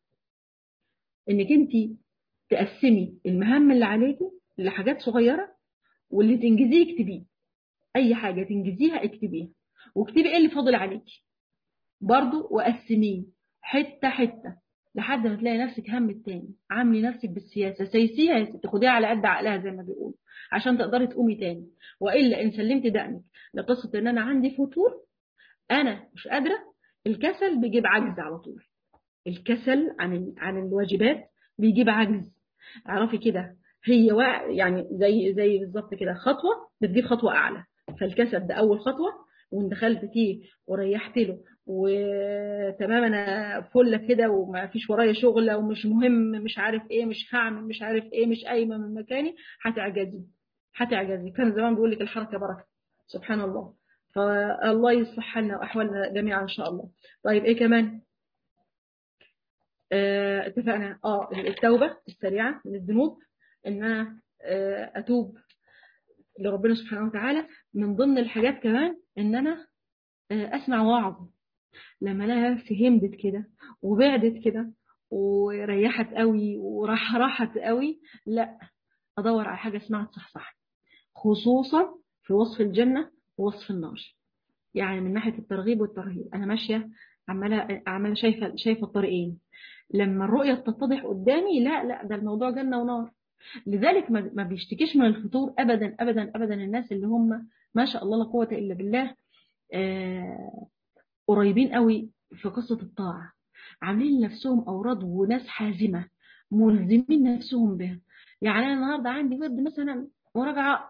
انك انت تقسمي المهام اللي عليكي لحاجات صغيره واللي تنجزيه اكتبيه اي حاجه تنجزيها اكتبيها واكتبي ايه اللي فاضل عليكي برضو وقسميه حته حته لحد ما تلاقي نفسك هم التاني عاملي نفسك بالسياسه سيسيها يا ست خديها على قد عقلها زي ما بيقولوا عشان تقدري تقومي تاني والا ان سلمت دقنك لقصه ان انا عندي فتور انا مش قادره الكسل بيجيب عجز على طول الكسل عن عن الواجبات بيجيب عجز اعرفي كده هي يعني زي زي بالظبط كده خطوه بتجيب خطوه اعلى فالكسل ده اول خطوه وان دخلت فيه وريحت له وتمام انا فله كده وما فيش ورايا شغله ومش مهم مش عارف ايه مش هعمل مش عارف ايه مش قايمه من مكاني هتعجزي هتعجزي كان زمان بيقول لك الحركه بركه سبحان الله فالله يصلح حالنا واحوالنا جميعا ان شاء الله طيب ايه كمان آه اتفقنا اه التوبه السريعه من الذنوب ان انا آه اتوب لربنا سبحانه وتعالى من ضمن الحاجات كمان ان انا آه اسمع وعظ لما انا فهمت كده وبعدت كده وريحت قوي وراح راحت قوي لا ادور على حاجه اسمها تصحصح خصوصا في وصف الجنه ووصف النار يعني من ناحيه الترغيب والترهيب انا ماشيه عماله عماله شايفه شايفه الطريقين لما الرؤيه تتضح قدامي لا لا ده الموضوع جنه ونار لذلك ما بيشتكيش من الفطور ابدا ابدا ابدا الناس اللي هم ما شاء الله لا قوه الا بالله آه قريبين قوي في قصه الطاعه عاملين نفسهم اوراد وناس حازمه ملزمين نفسهم بها يعني انا النهارده عندي ورد مثلا وراجعه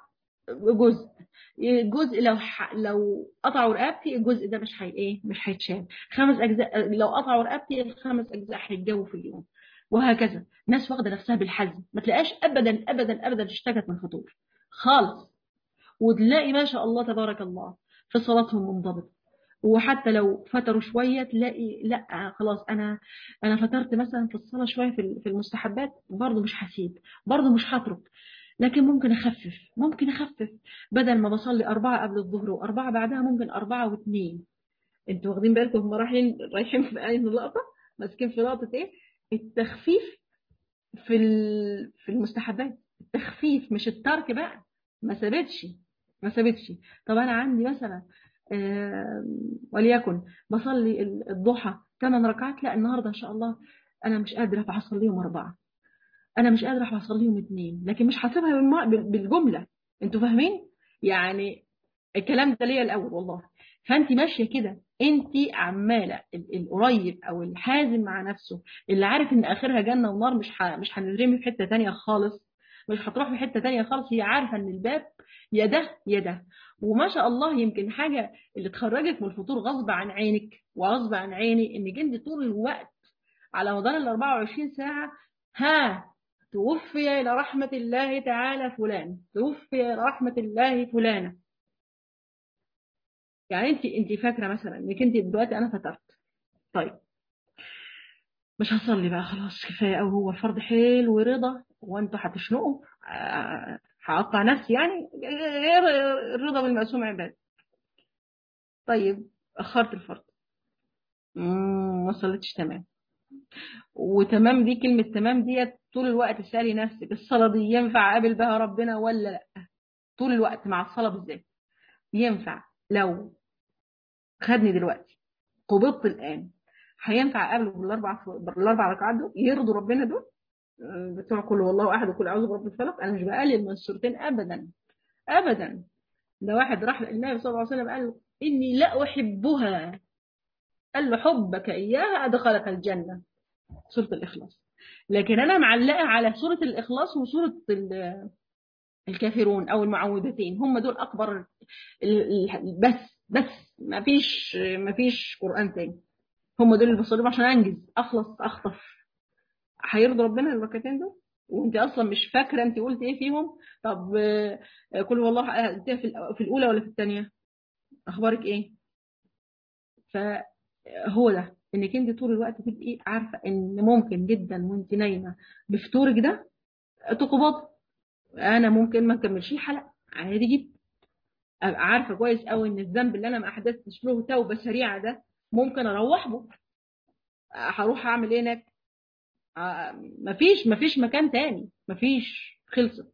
جزء جزء لو ح... لو قطعوا رقبتي الجزء ده مش هي ايه مش هيتشال خمس اجزاء لو قطعوا رقبتي الخمس اجزاء هيتجووا في اليوم وهكذا ناس واخده نفسها بالحزم ما تلاقيش ابدا ابدا ابدا اشتكت من فطور خالص وتلاقي ما شاء الله تبارك الله في صلاتهم منضبطه وحتى لو فتروا شويه تلاقي لا خلاص انا انا فترت مثلا في الصلاه شويه في في المستحبات برضه مش هسيب برضه مش هترك لكن ممكن اخفف ممكن اخفف بدل ما بصلي اربعه قبل الظهر واربعه بعدها ممكن اربعه واثنين انتوا واخدين بالكم هم رايحين رايحين في اي لقطه ماسكين في لقطه ايه التخفيف في في المستحبات التخفيف مش الترك بقى ما سابتش ما سابتش طب انا عندي مثلا آه وليكن بصلي الضحى 8 ركعات لا النهارده ان شاء الله انا مش قادره فهصليهم اربعه انا مش قادره فهصليهم اثنين لكن مش هسيبها بالجمله انتوا فاهمين يعني الكلام ده ليا الاول والله فانت ماشيه كده انت عماله القريب او الحازم مع نفسه اللي عارف ان اخرها جنه ونار مش ح... مش هنرمي في حته تانية خالص مش هتروح في حته تانية خالص هي عارفه ان الباب يا ده يا ده وما شاء الله يمكن حاجه اللي تخرجك من الفطور غصب عن عينك وغصب عن عيني انك انت طول الوقت على مدار ال 24 ساعه ها توفي الى رحمه الله تعالى فلان توفي الى رحمه الله فلانه يعني انت انت فاكره مثلا انك انت دلوقتي انا فطرت طيب مش هصلي بقى خلاص كفايه قوي هو الفرض حيل ورضا وانتوا هتشنقوا هقطع نفسي يعني غير الرضا بالمقسوم عباد طيب اخرت الفرض ما صليتش تمام وتمام دي كلمة تمام ديت طول الوقت اسألي نفسك الصلاة دي ينفع أقابل بها ربنا ولا لأ طول الوقت مع الصلاة بالذات ينفع لو خدني دلوقتي قبضت الآن هينفع اقابله بالاربع بالاربع ركعات دول يرضوا ربنا دول بتوع كل والله احد وكل اعوذ برب الفلق انا مش بقلل من السورتين ابدا ابدا ده واحد راح للنبي صلى الله عليه وسلم قال له اني لا احبها قال له حبك اياها ادخلك الجنه سوره الاخلاص لكن انا معلقه على سوره الاخلاص وسوره الكافرون او المعوذتين هم دول اكبر بس بس ما فيش ما فيش قران تاني هم دول اللي بصليهم عشان انجز اخلص اخطف هيرضي ربنا الركعتين دول وانت اصلا مش فاكره انت قلت ايه فيهم طب كل والله قلتها في الاولى ولا في الثانيه اخبارك ايه فهو ده انك انت طول الوقت تبقي عارفه ان ممكن جدا وانت نايمه بفطورك ده تقبض انا ممكن ما اكملش الحلقه عادي جدا ابقى عارفه كويس قوي ان الذنب اللي انا ما احدثتش له توبه سريعه ده ممكن اروح به هروح اعمل ايه هناك مفيش مفيش مكان تاني مفيش خلصت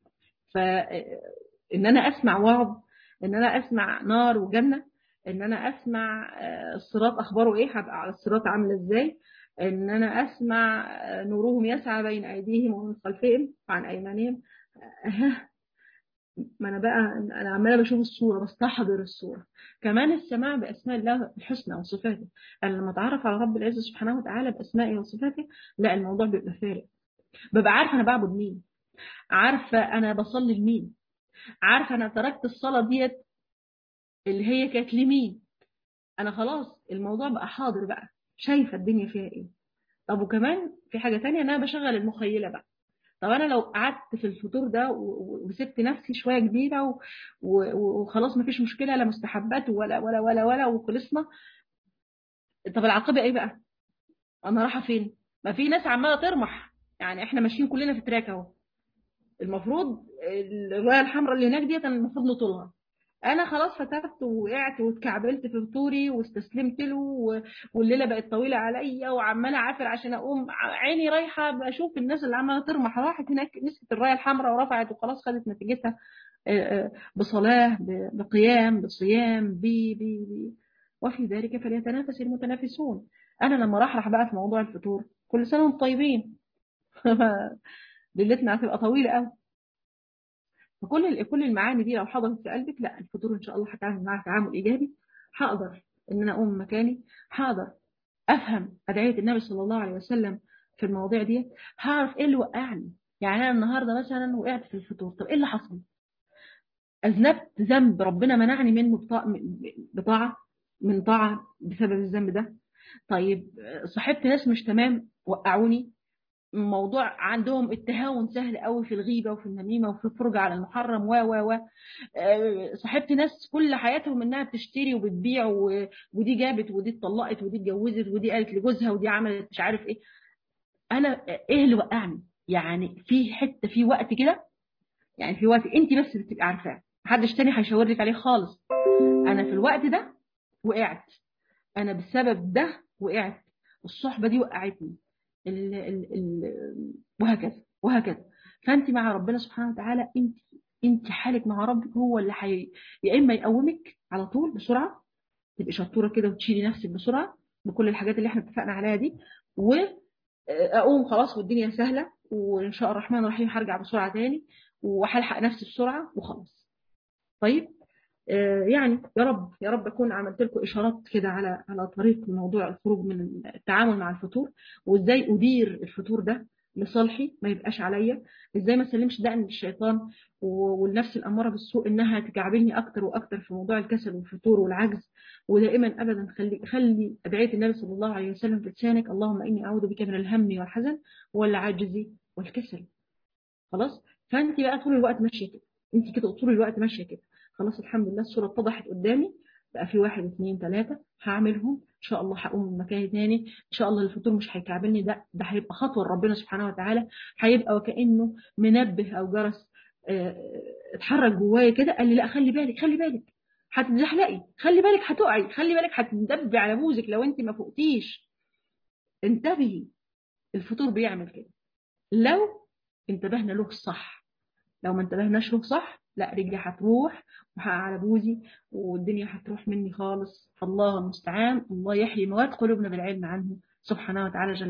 فان انا اسمع وعظ ان انا اسمع نار وجنه ان انا اسمع الصراط اخباره ايه هبقى على الصراط عامل ازاي ان انا اسمع نورهم يسعى بين ايديهم ومن خلفهم وعن ايمانهم ما انا بقى انا عماله بشوف الصوره بستحضر الصوره كمان السماع باسماء الله الحسنى وصفاته انا لما اتعرف على رب العزه سبحانه وتعالى باسمائه وصفاته لا الموضوع بيبقى فارق ببقى عارفه انا بعبد مين عارفه انا بصلي لمين عارفه انا تركت الصلاه ديت اللي هي كانت لمين انا خلاص الموضوع بقى حاضر بقى شايفه الدنيا فيها ايه طب وكمان في حاجه تانية ان انا بشغل المخيله بقى طب انا لو قعدت في الفطور ده وسبت نفسي شويه كبيره وخلاص مفيش مشكله لا مستحبات ولا ولا ولا ولا وخلصنا طب العاقبه ايه بقى انا رايحه فين ما في ناس عماله ترمح يعني احنا ماشيين كلنا في تراك اهو المفروض الرايه الحمراء اللي هناك ديت انا المفروض نطولها انا خلاص فترت وقعت واتكعبلت في فطوري واستسلمت له والليله بقت طويله عليا وعماله عافر عشان اقوم عيني رايحه بشوف الناس اللي عماله ترمح راحت هناك مسكت الرايه الحمراء ورفعت وخلاص خدت نتيجتها بصلاه بقيام بصيام بي بي بي وفي ذلك فليتنافس المتنافسون انا لما راح بقى في موضوع الفطور كل سنه وانتم طيبين ليلتنا هتبقى طويله قوي فكل كل المعاني دي لو حضرت في قلبك لا الفطور ان شاء الله هتعامل معاها تعامل ايجابي هقدر ان انا اقوم مكاني هقدر افهم ادعيه النبي صلى الله عليه وسلم في المواضيع دي هعرف ايه اللي وقعني يعني انا النهارده مثلا وقعت في الفطور طب ايه اللي حصل اذنبت ذنب ربنا منعني منه بطاعه بطاعه من طاعه بسبب الذنب ده طيب صاحبت ناس مش تمام وقعوني موضوع عندهم التهاون سهل قوي في الغيبه وفي النميمه وفي الفرجه على المحرم و و و صاحبت ناس كل حياتهم انها بتشتري وبتبيع و... ودي جابت ودي اتطلقت ودي اتجوزت ودي قالت لجوزها ودي عملت مش عارف ايه انا ايه اللي وقعني يعني في حته في وقت كده يعني في وقت انت بس بتبقي عارفاه محدش تاني هيشاور لك عليه خالص انا في الوقت ده وقعت انا بسبب ده وقعت الصحبه دي وقعتني ال ال ال وهكذا وهكذا فانت مع ربنا سبحانه وتعالى انت انت حالك مع ربك هو اللي حي... يا اما يقومك على طول بسرعه تبقي شطوره كده وتشيلي نفسك بسرعه بكل الحاجات اللي احنا اتفقنا عليها دي واقوم خلاص والدنيا سهله وان شاء الرحمن الرحيم هرجع بسرعه تاني وهلحق نفسي بسرعه وخلاص طيب يعني يا رب يا رب اكون عملت لكم اشارات كده على على طريق موضوع الخروج من التعامل مع الفطور وازاي ادير الفطور ده لصالحي ما يبقاش عليا ازاي ما اسلمش دقن للشيطان والنفس الاماره بالسوء انها تجعبلني اكتر واكتر في موضوع الكسل والفطور والعجز ودائما ابدا خلي خلي ادعيه النبي صلى الله عليه وسلم في لسانك اللهم اني اعوذ بك من الهم والحزن والعجز والكسل خلاص فانت بقى طول الوقت ماشيه كده انت كده طول الوقت ماشيه كده خلاص الحمد لله الصورة اتضحت قدامي بقى في واحد اثنين ثلاثة هعملهم ان شاء الله هقوم من مكاني تاني ان شاء الله الفطور مش هيكعبلني ده ده هيبقى خطوة لربنا سبحانه وتعالى هيبقى وكأنه منبه او جرس اه اتحرك جوايا كده قال لي لا خلي بالك خلي بالك هتتزحلقي خلي بالك هتقعي خلي بالك هتندبي على بوزك لو انت ما فوقتيش انتبهي الفطور بيعمل كده لو انتبهنا له الصح لو ما انتبهناش له صح لا رجلي هتروح على بوزي والدنيا هتروح مني خالص فالله المستعان الله يحيي مواد قلوبنا بالعلم عنه سبحانه وتعالى جل